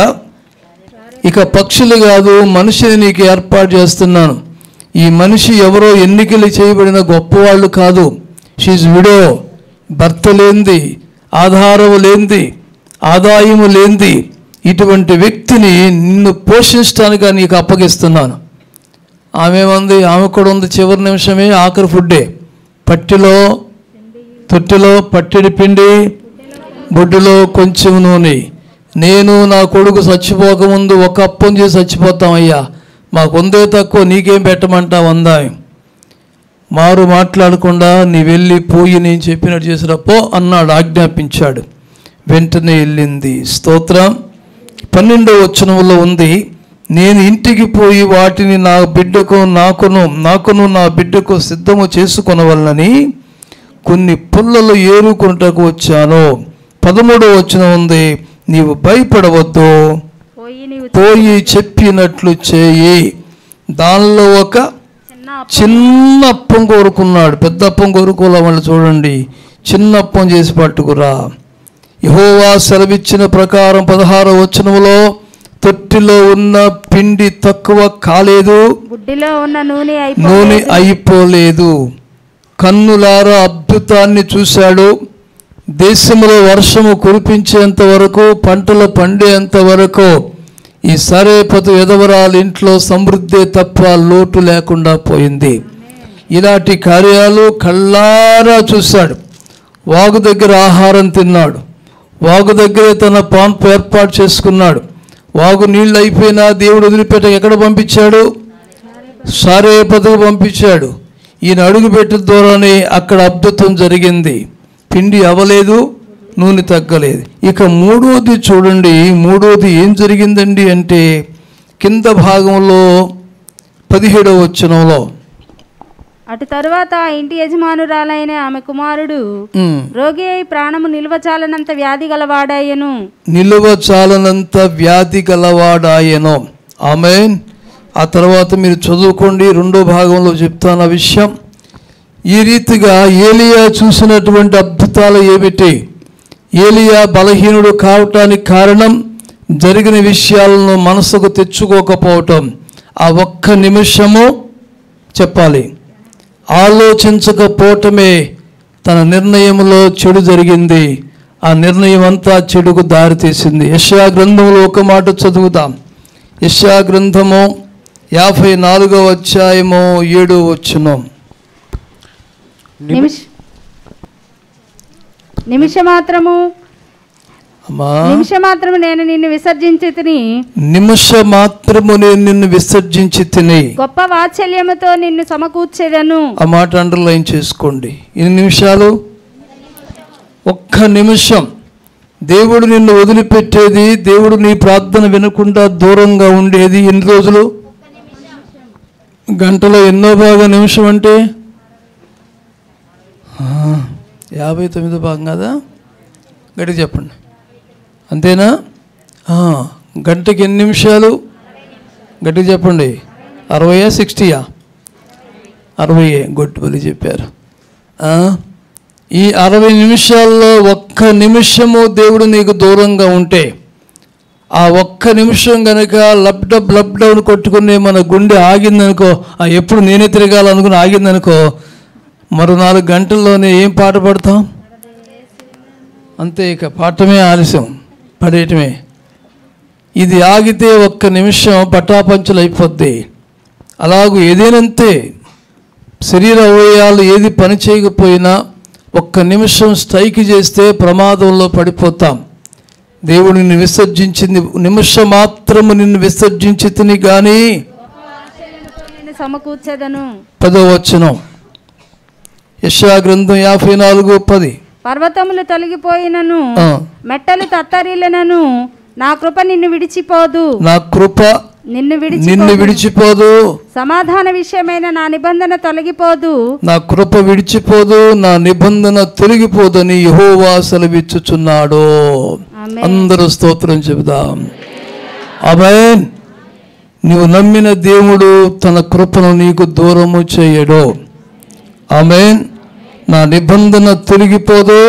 ఇక పక్షులు కాదు మనిషిని నీకు ఏర్పాటు చేస్తున్నాను ఈ మనిషి ఎవరో ఎన్నికలు చేయబడిన గొప్పవాళ్ళు కాదు షీజ్ విడో భర్త లేనిది ఆధారము లేనిది ఆదాయము లేనిది ఇటువంటి వ్యక్తిని నిన్ను పోషించడానికి నీకు అప్పగిస్తున్నాను ఆమె ఉంది ఆమె కూడా ఉంది చివరి నిమిషమే ఆఖరి ఫుడ్డే పట్టిలో తొట్టిలో పట్టిడి పిండి బొడ్డులో కొంచెం నూనె నేను నా కొడుకు చచ్చిపోకముందు ఒక అప్పం చేసి చచ్చిపోతామయ్యా మాకుందే తక్కువ నీకేం పెట్టమంటావు అందా మారు మాట్లాడకుండా నీ వెళ్ళి పోయి నేను చెప్పినట్టు చేసిన పో అన్నాడు ఆజ్ఞాపించాడు వెంటనే వెళ్ళింది స్తోత్రం పన్నెండో వచనంలో ఉంది నేను ఇంటికి పోయి వాటిని నా బిడ్డకు నాకును నాకును నా బిడ్డకు సిద్ధము చేసుకొనవలనని కొన్ని పుల్లలు ఏరుకుంటకు వచ్చాను పదమూడో వచనం ఉంది నీవు భయపడవద్దు పోయి నీవు పోయి చెప్పినట్లు చేయి దానిలో ఒక చిన్న చిన్న అప్పం కోరుకున్నాడు పెద్ద అప్పం కోరుకోలే వాళ్ళు చూడండి చిన్న అప్పం చేసి పట్టుకురా యహోవా సెలవిచ్చిన ప్రకారం పదహారో వచనములో తొట్టిలో ఉన్న పిండి తక్కువ కాలేదు బుడ్డిలో ఉన్న నూనె నూనె అయిపోయి అయిపోలేదు కన్నులారా అద్భుతాన్ని చూశాడు దేశంలో వర్షము కురిపించేంత వరకు పంటలు పండేంత వరకు ఈ సరేపతు ఎదవరాల ఇంట్లో సమృద్ధి తప్ప లోటు లేకుండా పోయింది ఇలాంటి కార్యాలు కళ్ళారా చూశాడు వాగు దగ్గర ఆహారం తిన్నాడు వాగు దగ్గరే తన పాన్పు ఏర్పాటు చేసుకున్నాడు వాగు నీళ్ళు అయిపోయినా దేవుడు వదిలిపెట్ట ఎక్కడ పంపించాడు సారే పదవి పంపించాడు ఈయన అడుగు పెట్టిన ద్వారానే అక్కడ అద్భుతం జరిగింది పిండి అవ్వలేదు నూనె తగ్గలేదు ఇక మూడోది చూడండి మూడోది ఏం జరిగిందండి అంటే కింద భాగంలో పదిహేడవ వచనంలో అటు తరువాత ఆ ఇంటి యజమానురాలైన ఆమె కుమారుడు ఉమ్, రోగి అయి ప్రాణము నిల్వ చాలనంత వ్యాధి గలవాడాయను నిలువ చాలనంత వ్యాధి గలవాడాయను ఆమె ఆ తర్వాత మీరు చదువుకోండి రెండో భాగంలో చెప్తాను ఆ విషయం ఈ రీతిగా ఏలియా చూసినటువంటి అద్భుతాలు ఏమిటి ఏలియా బలహీనుడు కావటానికి కారణం జరిగిన విషయాలను మనసుకు తెచ్చుకోకపోవటం ఆ ఒక్క నిమిషము చెప్పాలి ఆలోచించకపోవటమే తన నిర్ణయంలో చెడు జరిగింది ఆ నిర్ణయం అంతా చెడుకు దారితీసింది యశా గ్రంథంలో ఒక మాట చదువుతాం యశా గ్రంథము యాభై నాలుగో అధ్యాయము ఏడో వచ్చును నిమిష నిమిష మాత్రము అమ్మా నిమిష మాత్రము నేను నిన్ను విసర్జించి తిని నిమిష మాత్రము నేను నిన్ను విసర్జించి తిని గొప్ప వాత్సల్యముతో నిన్ను సమకూర్చెదను ఆ మాట అండర్లైన్ చేసుకోండి ఎన్ని నిమిషాలు ఒక్క నిమిషం దేవుడు నిన్ను వదిలిపెట్టేది దేవుడు నీ ప్రార్థన వినకుండా దూరంగా ఉండేది ఎన్ని రోజులు గంటలో ఎన్నో భాగం నిమిషం అంటే ఆ, యాభై తొమ్మిదో భాగం కదా గట్టి చెప్పండి అంతేనా ఆ, గంటకి ఎన్ని నిమిషాలు గట్టిగా చెప్పండి అరవయా సిక్స్టీయా అరవై గుడ్ బలి చెప్పారు ఆ, ఈ అరవై నిమిషాల్లో ఒక్క నిమిషము దేవుడు నీకు దూరంగా ఉంటే ఆ ఒక్క నిమిషం కనుక లబ్డబ్ లబ్డౌన్ కొట్టుకుని మన గుండె ఆగిందనుకో ఆ ఎప్పుడు నేనే తిరగాలనుకుని ఆగిందనుకో మరో నాలుగు గంటల్లోనే ఏం పాట పాడతాం అంతే ఇక పాడటమే ఆలస్యం పడేయటమే ఇది ఆగితే ఒక్క నిమిషం పటాపంచులు అయిపోద్ది అలాగూ ఏదేనంతే శరీర అవయవాలు ఏది పని చేయకపోయినా ఒక్క నిమిషం స్ట్రైక్ చేస్తే ప్రమాదంలో పడిపోతాం దేవుడు నిన్ను విసర్జించింది నిమిషం మాత్రము నిన్ను విసర్జించి తిని కానీ నేను సమకూర్చెదను పదో వచనం యశా గ్రంథం యాభై నాలుగు పది పర్వతములు తొలగిపోయినను ఆ, మెట్టలు తత్తరిల్లనను నా కృప నిన్ను విడిచిపోదు నా కృప నిన్ను విడిచి నిన్ను విడిచిపోదు సమాధాన విషయమైన నా నిబంధన తొలగిపోదు నా కృప విడిచిపోదు నా నిబంధన తొలగిపోదని యహోవా సెలవిచ్చుచున్నాడు ఆమేన్. అందరూ స్తోత్రం చెబుదాం అమేన్ నీవు నమ్మిన దేవుడు తన కృపను నీకు దూరము చేయడు ఆమెన్ నా నిబంధన తొలగిపోదు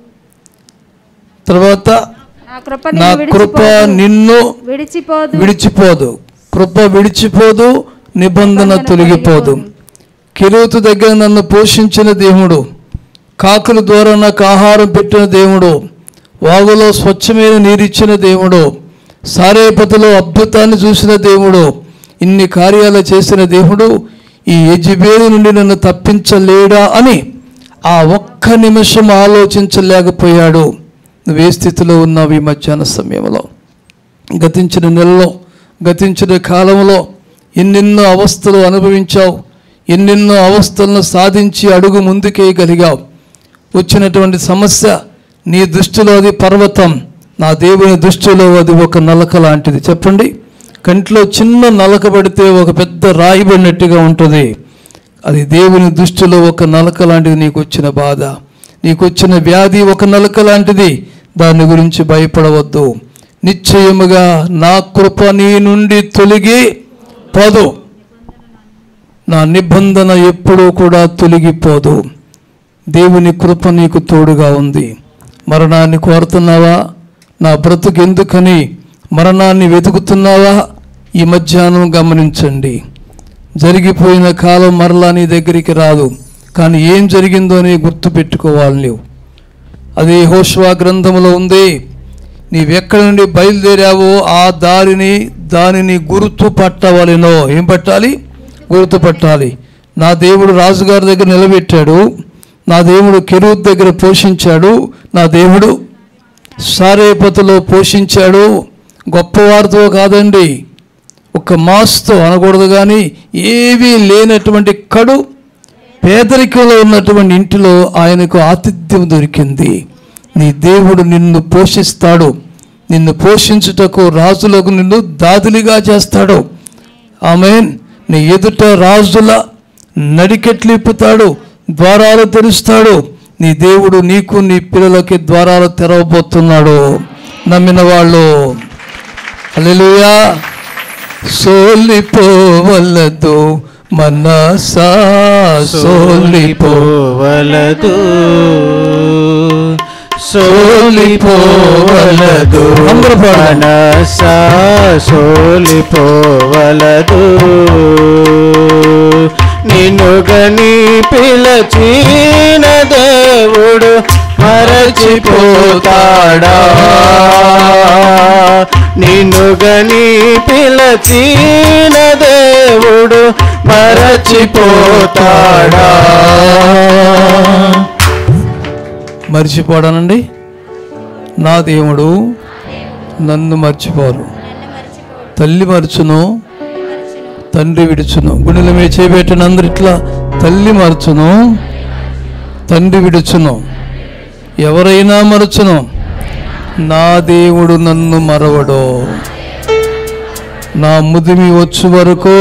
తర్వాత నా కృప నా నిన్ను కృప విడిచిపోదు నిన్ను విడిచిపోదు విడిచిపోదు కృప విడిచిపోదు నిబంధన తొలగిపోదు కిరీతు దగ్గర నన్ను పోషించిన దేవుడు కాకుల ద్వారా నాకు ఆహారం పెట్టిన దేవుడు వాగులో స్వచ్ఛమైన నీరిచ్చిన దేవుడు సారేపతిలో అద్భుతాన్ని చూసిన దేవుడు ఇన్ని కార్యాలు చేసిన దేవుడు ఈ యజ్బేలు నుండి నన్ను తప్పించలేడా అని ఆ ఒక్క నిమిషం ఆలోచించలేకపోయాడు నువ్వే స్థితిలో ఉన్నావు ఈ మధ్యాహ్న సమయంలో గతించిన నెలలో గతించిన కాలంలో ఎన్నెన్నో అవస్థలు అనుభవించావు ఎన్నెన్నో అవస్థలను సాధించి అడుగు ముందుకేయగలిగావు వచ్చినటువంటి సమస్య నీ దృష్టిలో అది పర్వతం నా దేవుని దృష్టిలో అది ఒక నలక లాంటిది చెప్పండి కంట్లో చిన్న నలక పడితే ఒక పెద్ద రాయి పడినట్టుగా ఉంటుంది అది దేవుని దృష్టిలో ఒక నలక లాంటిది నీకు వచ్చిన బాధ నీకు వచ్చిన వ్యాధి ఒక నలక లాంటిది దాని గురించి భయపడవద్దు నిశ్చయముగా నా కృప నీ నుండి తొలగి పోదు నా నిబంధన ఎప్పుడూ కూడా తొలగిపోదు దేవుని కృప నీకు తోడుగా ఉంది మరణాన్ని కోరుతున్నావా నా బ్రతుకు ఎందుకని మరణాన్ని వెతుకుతున్నావా ఈ మధ్యాహ్నం గమనించండి జరిగిపోయిన కాలం మరలా నీ దగ్గరికి రాదు కానీ ఏం జరిగిందో నీ గుర్తు పెట్టుకోవాలి నీవు అది హోష్వా గ్రంథములో ఉంది నీవెక్కడి నుండి బయలుదేరావో ఆ దారిని దానిని గుర్తు పట్టవలెనో ఏం పట్టాలి గుర్తు పట్టాలి నా దేవుడు రాజుగారి దగ్గర నిలబెట్టాడు నా దేవుడు కెరూత్ దగ్గర పోషించాడు నా దేవుడు సారేపతిలో పోషించాడు గొప్పవారితో కాదండి ఒక మాస్తో అనకూడదు కానీ ఏవీ లేనటువంటి కడు పేదరికంలో ఉన్నటువంటి ఇంటిలో ఆయనకు ఆతిథ్యం దొరికింది నీ దేవుడు నిన్ను పోషిస్తాడు నిన్ను పోషించుటకు రాజులకు నిన్ను దాదులిగా చేస్తాడు ఆమెన్ నీ ఎదుట రాజుల నడికెట్లిప్పుతాడు ద్వారాలు తెరుస్తాడు నీ దేవుడు నీకు నీ పిల్లలకి ద్వారాలు తెరవబోతున్నాడు నమ్మిన వాళ్ళు హల్లెలూయా సోలిపోవలదు మనసా సోలిపో సోలిపోవలదు సోలిపోవలదు అందరూ పాడండి. మనసా సోలిపోవలదు నిన్ను గని పిలచిన దేవుడు మరచిపోతాడా నిన్ను గని పిలచిన దేవుడు మరచిపోతాడా మర్చిపోడానండి నా దేవుడు నన్ను మర్చిపోరు తల్లి మరచును తండ్రి విడుచును గుండెల మీద చేపెట్టిన అందరు ఇట్లా తల్లి మరచును తండ్రి విడుచును ఎవరైనా మరచును నా దేవుడు నన్ను మరవడు నా ముదిమి వచ్చు వరకు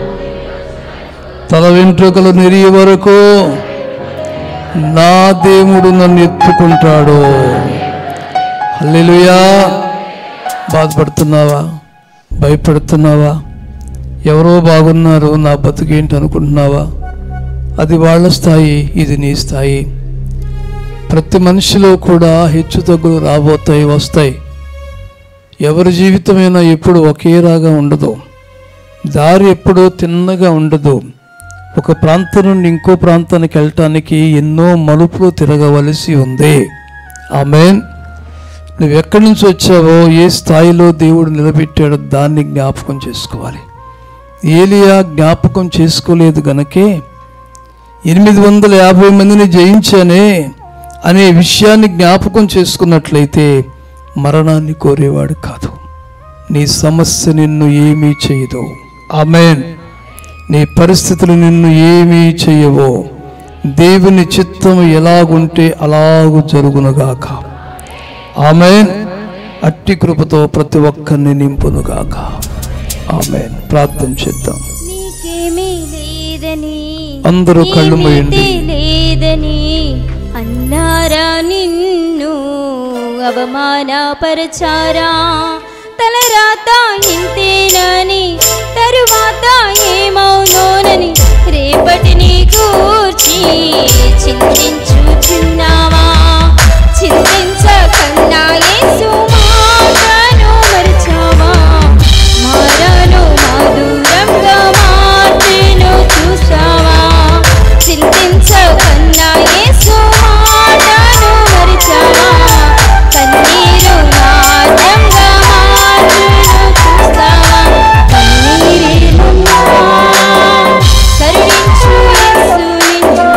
తల వెంట్రుకలు నెరియ వరకు నా దేవుడు నన్ను ఎత్తుకుంటాడు హల్లెలూయా బాధపడుతున్నావా భయపడుతున్నావా ఎవరో బాగున్నారు నా బతుకేంటి అనుకుంటున్నావా అది వాళ్ళ స్థాయి ఇది నీ స్థాయి ప్రతి మనిషిలో కూడా హెచ్చు తగ్గులు రాబోతాయి వస్తాయి ఎవరి జీవితమైనా ఎప్పుడు ఒకేలాగా ఉండదు దారి ఎప్పుడూ తిన్నగా ఉండదు ఒక ప్రాంతం నుండి ఇంకో ప్రాంతానికి వెళ్ళటానికి ఎన్నో మలుపులు తిరగవలసి ఉంది ఆమెన్ నువ్వు ఎక్కడి నుంచి వచ్చావో ఏ స్థాయిలో దేవుడు నిలబెట్టాడో దాన్ని జ్ఞాపకం చేసుకోవాలి ఏలియా జ్ఞాపకం చేసుకోలేదు గనకే ఎనిమిది వందల యాభై మందిని జయించానే అనే విషయాన్ని జ్ఞాపకం చేసుకున్నట్లయితే మరణాన్ని కోరేవాడు కాదు నీ సమస్య నిన్ను ఏమీ చేయదు ఆమెన్ నీ పరిస్థితులు నిన్ను ఏమీ చేయవో దేవుని చిత్తం ఎలాగుంటే అలాగు జరుగునుగాక ఆమెన్ అట్టి కృపతో ప్రతి ఒక్కరిని నింపునుగాక ఆమెన్ ప్రార్థన చేద్దాం నీకేమీ లేదని అందరూ కళ్ళు మూయండి. ఏమీ లేదని అన్నారా నిన్ను అవమానపరచారా తలరాత ఇంతేనని తరువాత ఏమవునోనని రేపటిని కూర్చి చింతించుచున్నావా చింతించకన్నా యేసు మాటను మరచావా మారను మాధురంగా మార్చెను చూసావా చింతించకన్నా యేసు మాటను మరచావా కన్నీరు నాట్యంగా మార్చెను చూసావా కన్నీరేనున్నా కరుణించు యేసు నిన్ను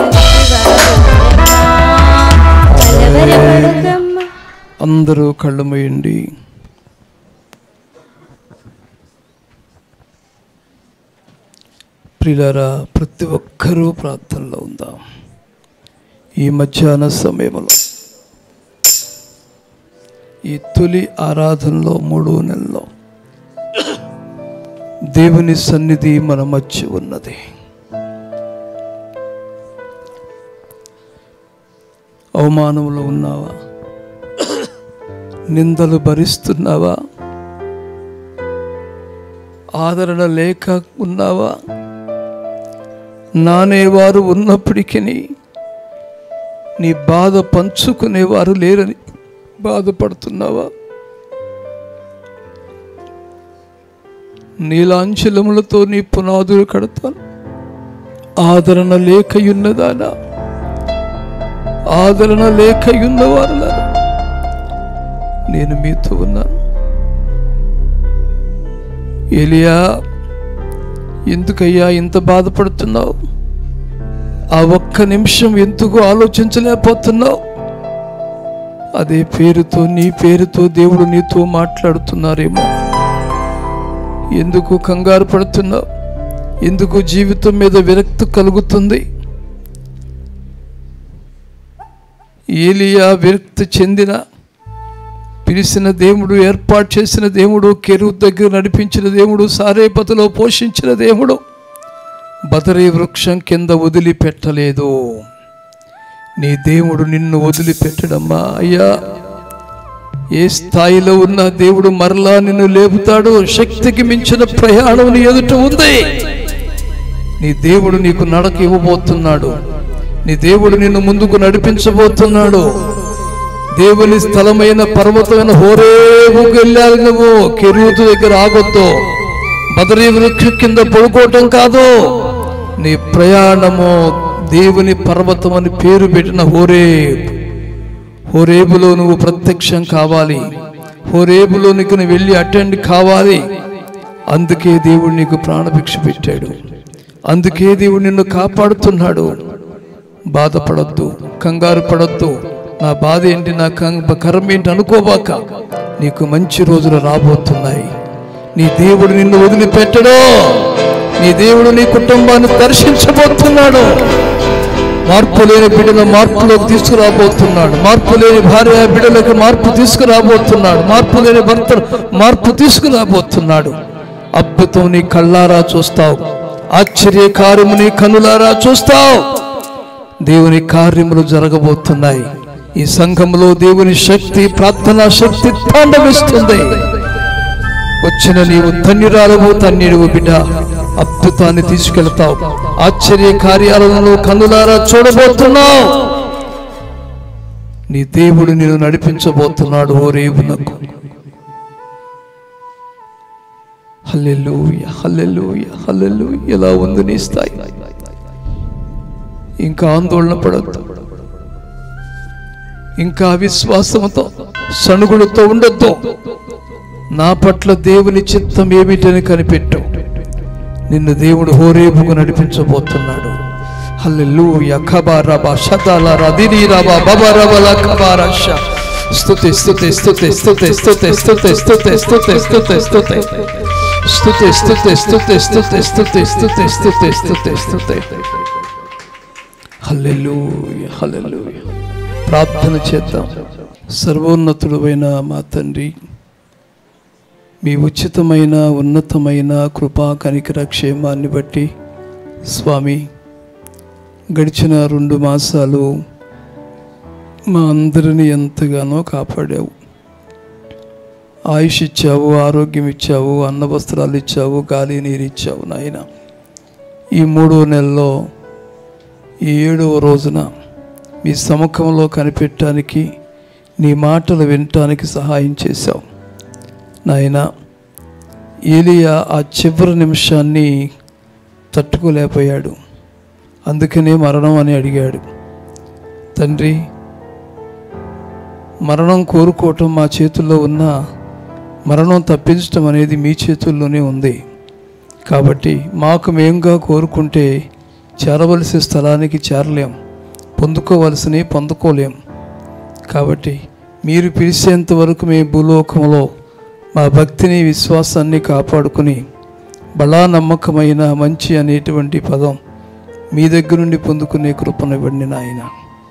కలవరపడకమ్మా అందరూ కళ్ళు మూయండి ప్రిలరా ప్రతి ఒక్కరూ ప్రార్థనలో ఉందాం ఈ మధ్యాహ్న సమయంలో ఈ తొలి ఆరాధనలో మూడో నెలలో దేవుని సన్నిధి మన మధ్య ఉన్నది అవమానంలో ఉన్నావా నిందలు భరిస్తున్నావా ఆదరణ లేక ఉన్నావా నానేవారు ఉన్నప్పటికీ నీ బాధ పంచుకునేవారు లేరని బాధపడుతున్నావా నీలాంచలములతో నీ పునాదులు కడతాను ఆదరణ లేకయున్నదానా ఆదరణ లేకయున్నవారులారా నేను మీతో ఉన్నాను ఎలియా ఎందుకయ్యా ఇంత బాధపడుతున్నావు ఆ ఒక్క నిమిషం ఎందుకు ఆలోచించలేకపోతున్నావు అదే పేరుతో నీ పేరుతో దేవుడు నీతో మాట్లాడుతున్నారేమో ఎందుకు కంగారు పడుతున్నావు ఎందుకు జీవితం మీద విరక్తి కలుగుతుంది ఏలియా విరక్తి చెందిన పిలిచిన దేవుడు ఏర్పాటు చేసిన దేవుడు కెరువు దగ్గర నడిపించిన దేవుడు సారేపతిలో పోషించిన దేవుడు బదరీ వృక్షం కింద వదిలిపెట్టలేదు నీ దేవుడు నిన్ను వదిలిపెట్టడమ్మా అయ్యా ఏ స్థాయిలో ఉన్న దేవుడు మరలా నిన్ను లేపుతాడు శక్తికి మించిన ప్రయాణం నీ ఎదుట ఉంది నీ దేవుడు నీకు నడక ఇవ్వబోతున్నాడు నీ దేవుడు నిన్ను ముందుకు నడిపించబోతున్నాడు దేవుని స్థలమైన పర్వతమైన హోరేబుకు వెళ్ళాలి నువ్వు కెరూతు దగ్గర ఆగొద్దు బదరీ వృక్ష కింద పడుకోవటం కాదు నీ ప్రయాణము దేవుని పర్వతం అని పేరు పెట్టిన హోరేబ్ హోరేబులో నువ్వు ప్రత్యక్షం కావాలి హోరేబులోనికి నువ్వు వెళ్ళి అటెండ్ కావాలి అందుకే దేవుడు నీకు ప్రాణభిక్ష పెట్టాడు అందుకే దేవుడు నిన్ను కాపాడుతున్నాడు బాధపడొద్దు కంగారు పడొద్దు నా బాధ ఏంటి నా కం- కర్మ ఏంటి అనుకోబాక నీకు మంచి రోజులు రాబోతున్నాయి నీ దేవుడు నిన్ను వదిలిపెట్టడు నీ దేవుడు నీ కుటుంబాన్ని దర్శించబోతున్నాడు మార్పు లేని బిడ్డల మార్పులోకి తీసుకురాబోతున్నాడు మార్పు లేని భార్య బిడ్డలకు మార్పు తీసుకురాబోతున్నాడు మార్పు లేని భర్త మార్పు తీసుకురాబోతున్నాడు అద్భుతం నీ కళ్ళారా చూస్తావు ఆశ్చర్య కార్యము నీ కనులారా చూస్తావు దేవుని కార్యములు జరగబోతున్నాయి ఈ సంఘంలో దేవుని శక్తి ప్రార్థనా శక్తి తాండవిస్తుంది వచ్చిన నీవు ధన్యురాలవు ధన్యుడు బిడ్డ అద్భుతాన్ని తీసుకెళ్తావు ఆశ్చర్య కార్యాలను కన్నులారా చూడబోతున్నావు నీ దేవుడు నిన్ను నడిపించబోతున్నాడు ఓ రేవునకు హల్లెలూయ హల్లెలూయ హల్లెలూయ ఎలా ఉంది నీ స్థాయి ఇంకా ఆందోళన పడద్దు ఇంకా విశ్వాసంతో సణుగులతో ఉండొద్దు నా పట్ల దేవుని చిత్తం ఏమిటని కనిపెట్టు నిన్ను దేవుడు హోరేబుకు నడిపించబోతున్నాడు హల్లెలూయ ఖబారబా షదాల రదిని రబా బబరబల ఖబారష స్తుతి స్తుతి స్తుతి స్తుతి స్తుతి స్తుతి స్తుతి స్తుతి స్తుతి స్తుతి స్తుతి స్తుతి స్తుతి స్తుతి స్తుతి స్తుతి స్తుతి స్తుతి స్తుతి హల్లెలూయ హల్లెలూయ ప్రార్థన చేద్దాం సర్వోన్నతుడైన మా తండ్రి మీ ఉచితమైన ఉన్నతమైన కృపా కనికర క్షేమాన్ని బట్టి స్వామి గడిచిన రెండు మాసాలు మా అందరిని ఎంతగానో కాపాడావు ఆయుష్ ఇచ్చావు ఆరోగ్యం ఇచ్చావు అన్న వస్త్రాలు ఇచ్చావు గాలి నీరు ఇచ్చావు నాయన ఈ మూడో నెలలో ఈ ఏడవ రోజున మీ సముఖంలో కనిపెట్టడానికి నీ మాటలు వినటానికి సహాయం చేశావు నాయన ఏలియా ఆ చివరి నిమిషాన్ని తట్టుకోలేకపోయాడు అందుకనే మరణం అని అడిగాడు తండ్రి మరణం కోరుకోవటం మా చేతుల్లో ఉన్న మరణం తప్పించటం అనేది మీ చేతుల్లోనే ఉంది కాబట్టి మాకు మేంగా కోరుకుంటే చేరవలసిన స్థలానికి చేరలేం పొందుకోవలసినవి పొందుకోలేం కాబట్టి మీరు పిలిచేంత వరకు మీ భూలోకంలో మా భక్తిని విశ్వాసాన్ని కాపాడుకుని బలా నమ్మకమైన మంచి అనేటువంటి పదం మీ దగ్గర నుండి పొందుకునే కృపనివ్వండి నాయన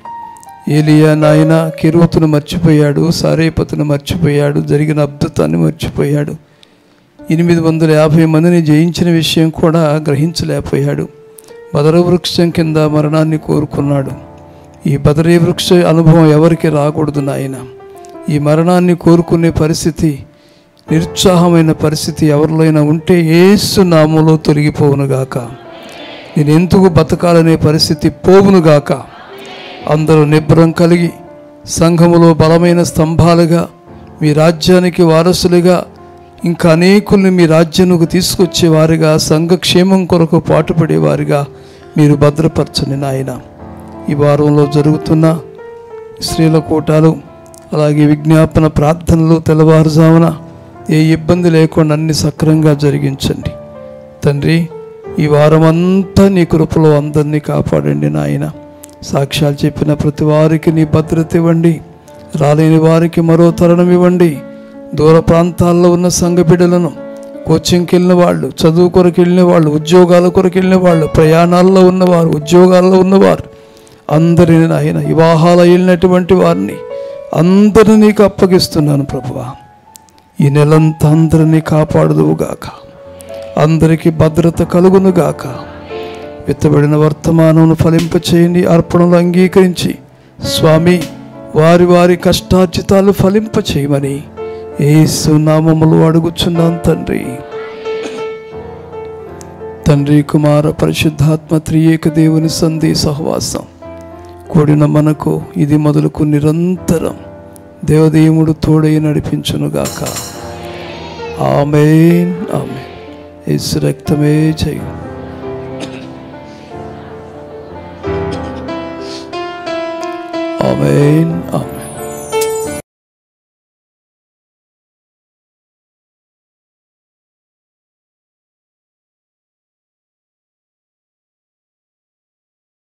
ఏలియా నాయన కిరువతును మర్చిపోయాడు సారేపతును మర్చిపోయాడు జరిగిన అద్భుతాన్ని మర్చిపోయాడు ఎనిమిది వందల యాభై మందిని జయించిన విషయం కూడా గ్రహించలేకపోయాడు బదర వృక్షం కింద మరణాన్ని కోరుకున్నాడు ఈ బదరీ వృక్ష అనుభవం ఎవరికి రాకూడదు నాయన ఈ మరణాన్ని కోరుకునే పరిస్థితి నిరుత్సాహమైన పరిస్థితి ఎవరిలోనైనా ఉంటే ఏసు నామంలో తొలగిపోవునుగాక నేను ఎందుకు బతకాలనే పరిస్థితి పోవునుగాక అందరూ నిబ్బరం కలిగి సంఘములో బలమైన స్తంభాలుగా మీ రాజ్యానికి వారసులుగా ఇంకా అనేకుల్ని మీ రాజ్యానికి తీసుకొచ్చే వారిగా సంఘక్షేమం కొరకు పాటుపడేవారిగా మీరు భద్రపరచండి నాయన ఈ వారంలో జరుగుతున్న స్త్రీల కూటాలు అలాగే విజ్ఞాపన ప్రార్థనలు తెల్లవారుజామున ఏ ఇబ్బంది లేకుండా అన్ని సక్రంగా జరిగించండి తండ్రి ఈ వారమంతా నీ కృపలో అందరినీ కాపాడండి నాయన సాక్ష్యాలు చెప్పిన ప్రతి వారికి నీ భద్రత ఇవ్వండి రాలేని వారికి మరో తరుణం ఇవ్వండి దూర ప్రాంతాల్లో ఉన్న సంఘ బిడ్డలను కోచింగ్కి వెళ్ళిన వాళ్ళు చదువు కొరకు వెళ్ళిన వాళ్ళు ఉద్యోగాల కొరకు వెళ్ళిన వాళ్ళు ప్రయాణాల్లో ఉన్నవారు ఉద్యోగాల్లో ఉన్నవారు అందరిని నాయన వివాహాలు వెళ్ళినటువంటి వారిని అందరినీ నీకు అప్పగిస్తున్నాను ప్రభువా ఈ నెలంతా అందరినీ కాపాడుదువుగాక అందరికీ భద్రత కలుగునుగాక విత్తబడిన వర్తమానమును ఫలింపచేయండి అర్పణలు అంగీకరించి స్వామి వారి వారి కష్టార్జితాలు ఫలింపచేయమని ఏసు నామములు అడుగుచున్నాం తండ్రి తండ్రి కుమార పరిశుద్ధాత్మ త్రియేక దేవుని సంధి సహవాసం కూడిన మనకు ఇది మొదలుకు నిరంతరం దేవదేవుడు తోడై నడిపించునుగాక ఆమెన్ ఆమె యేసు రక్తమే జయం ఆమెన్ ఆమెన్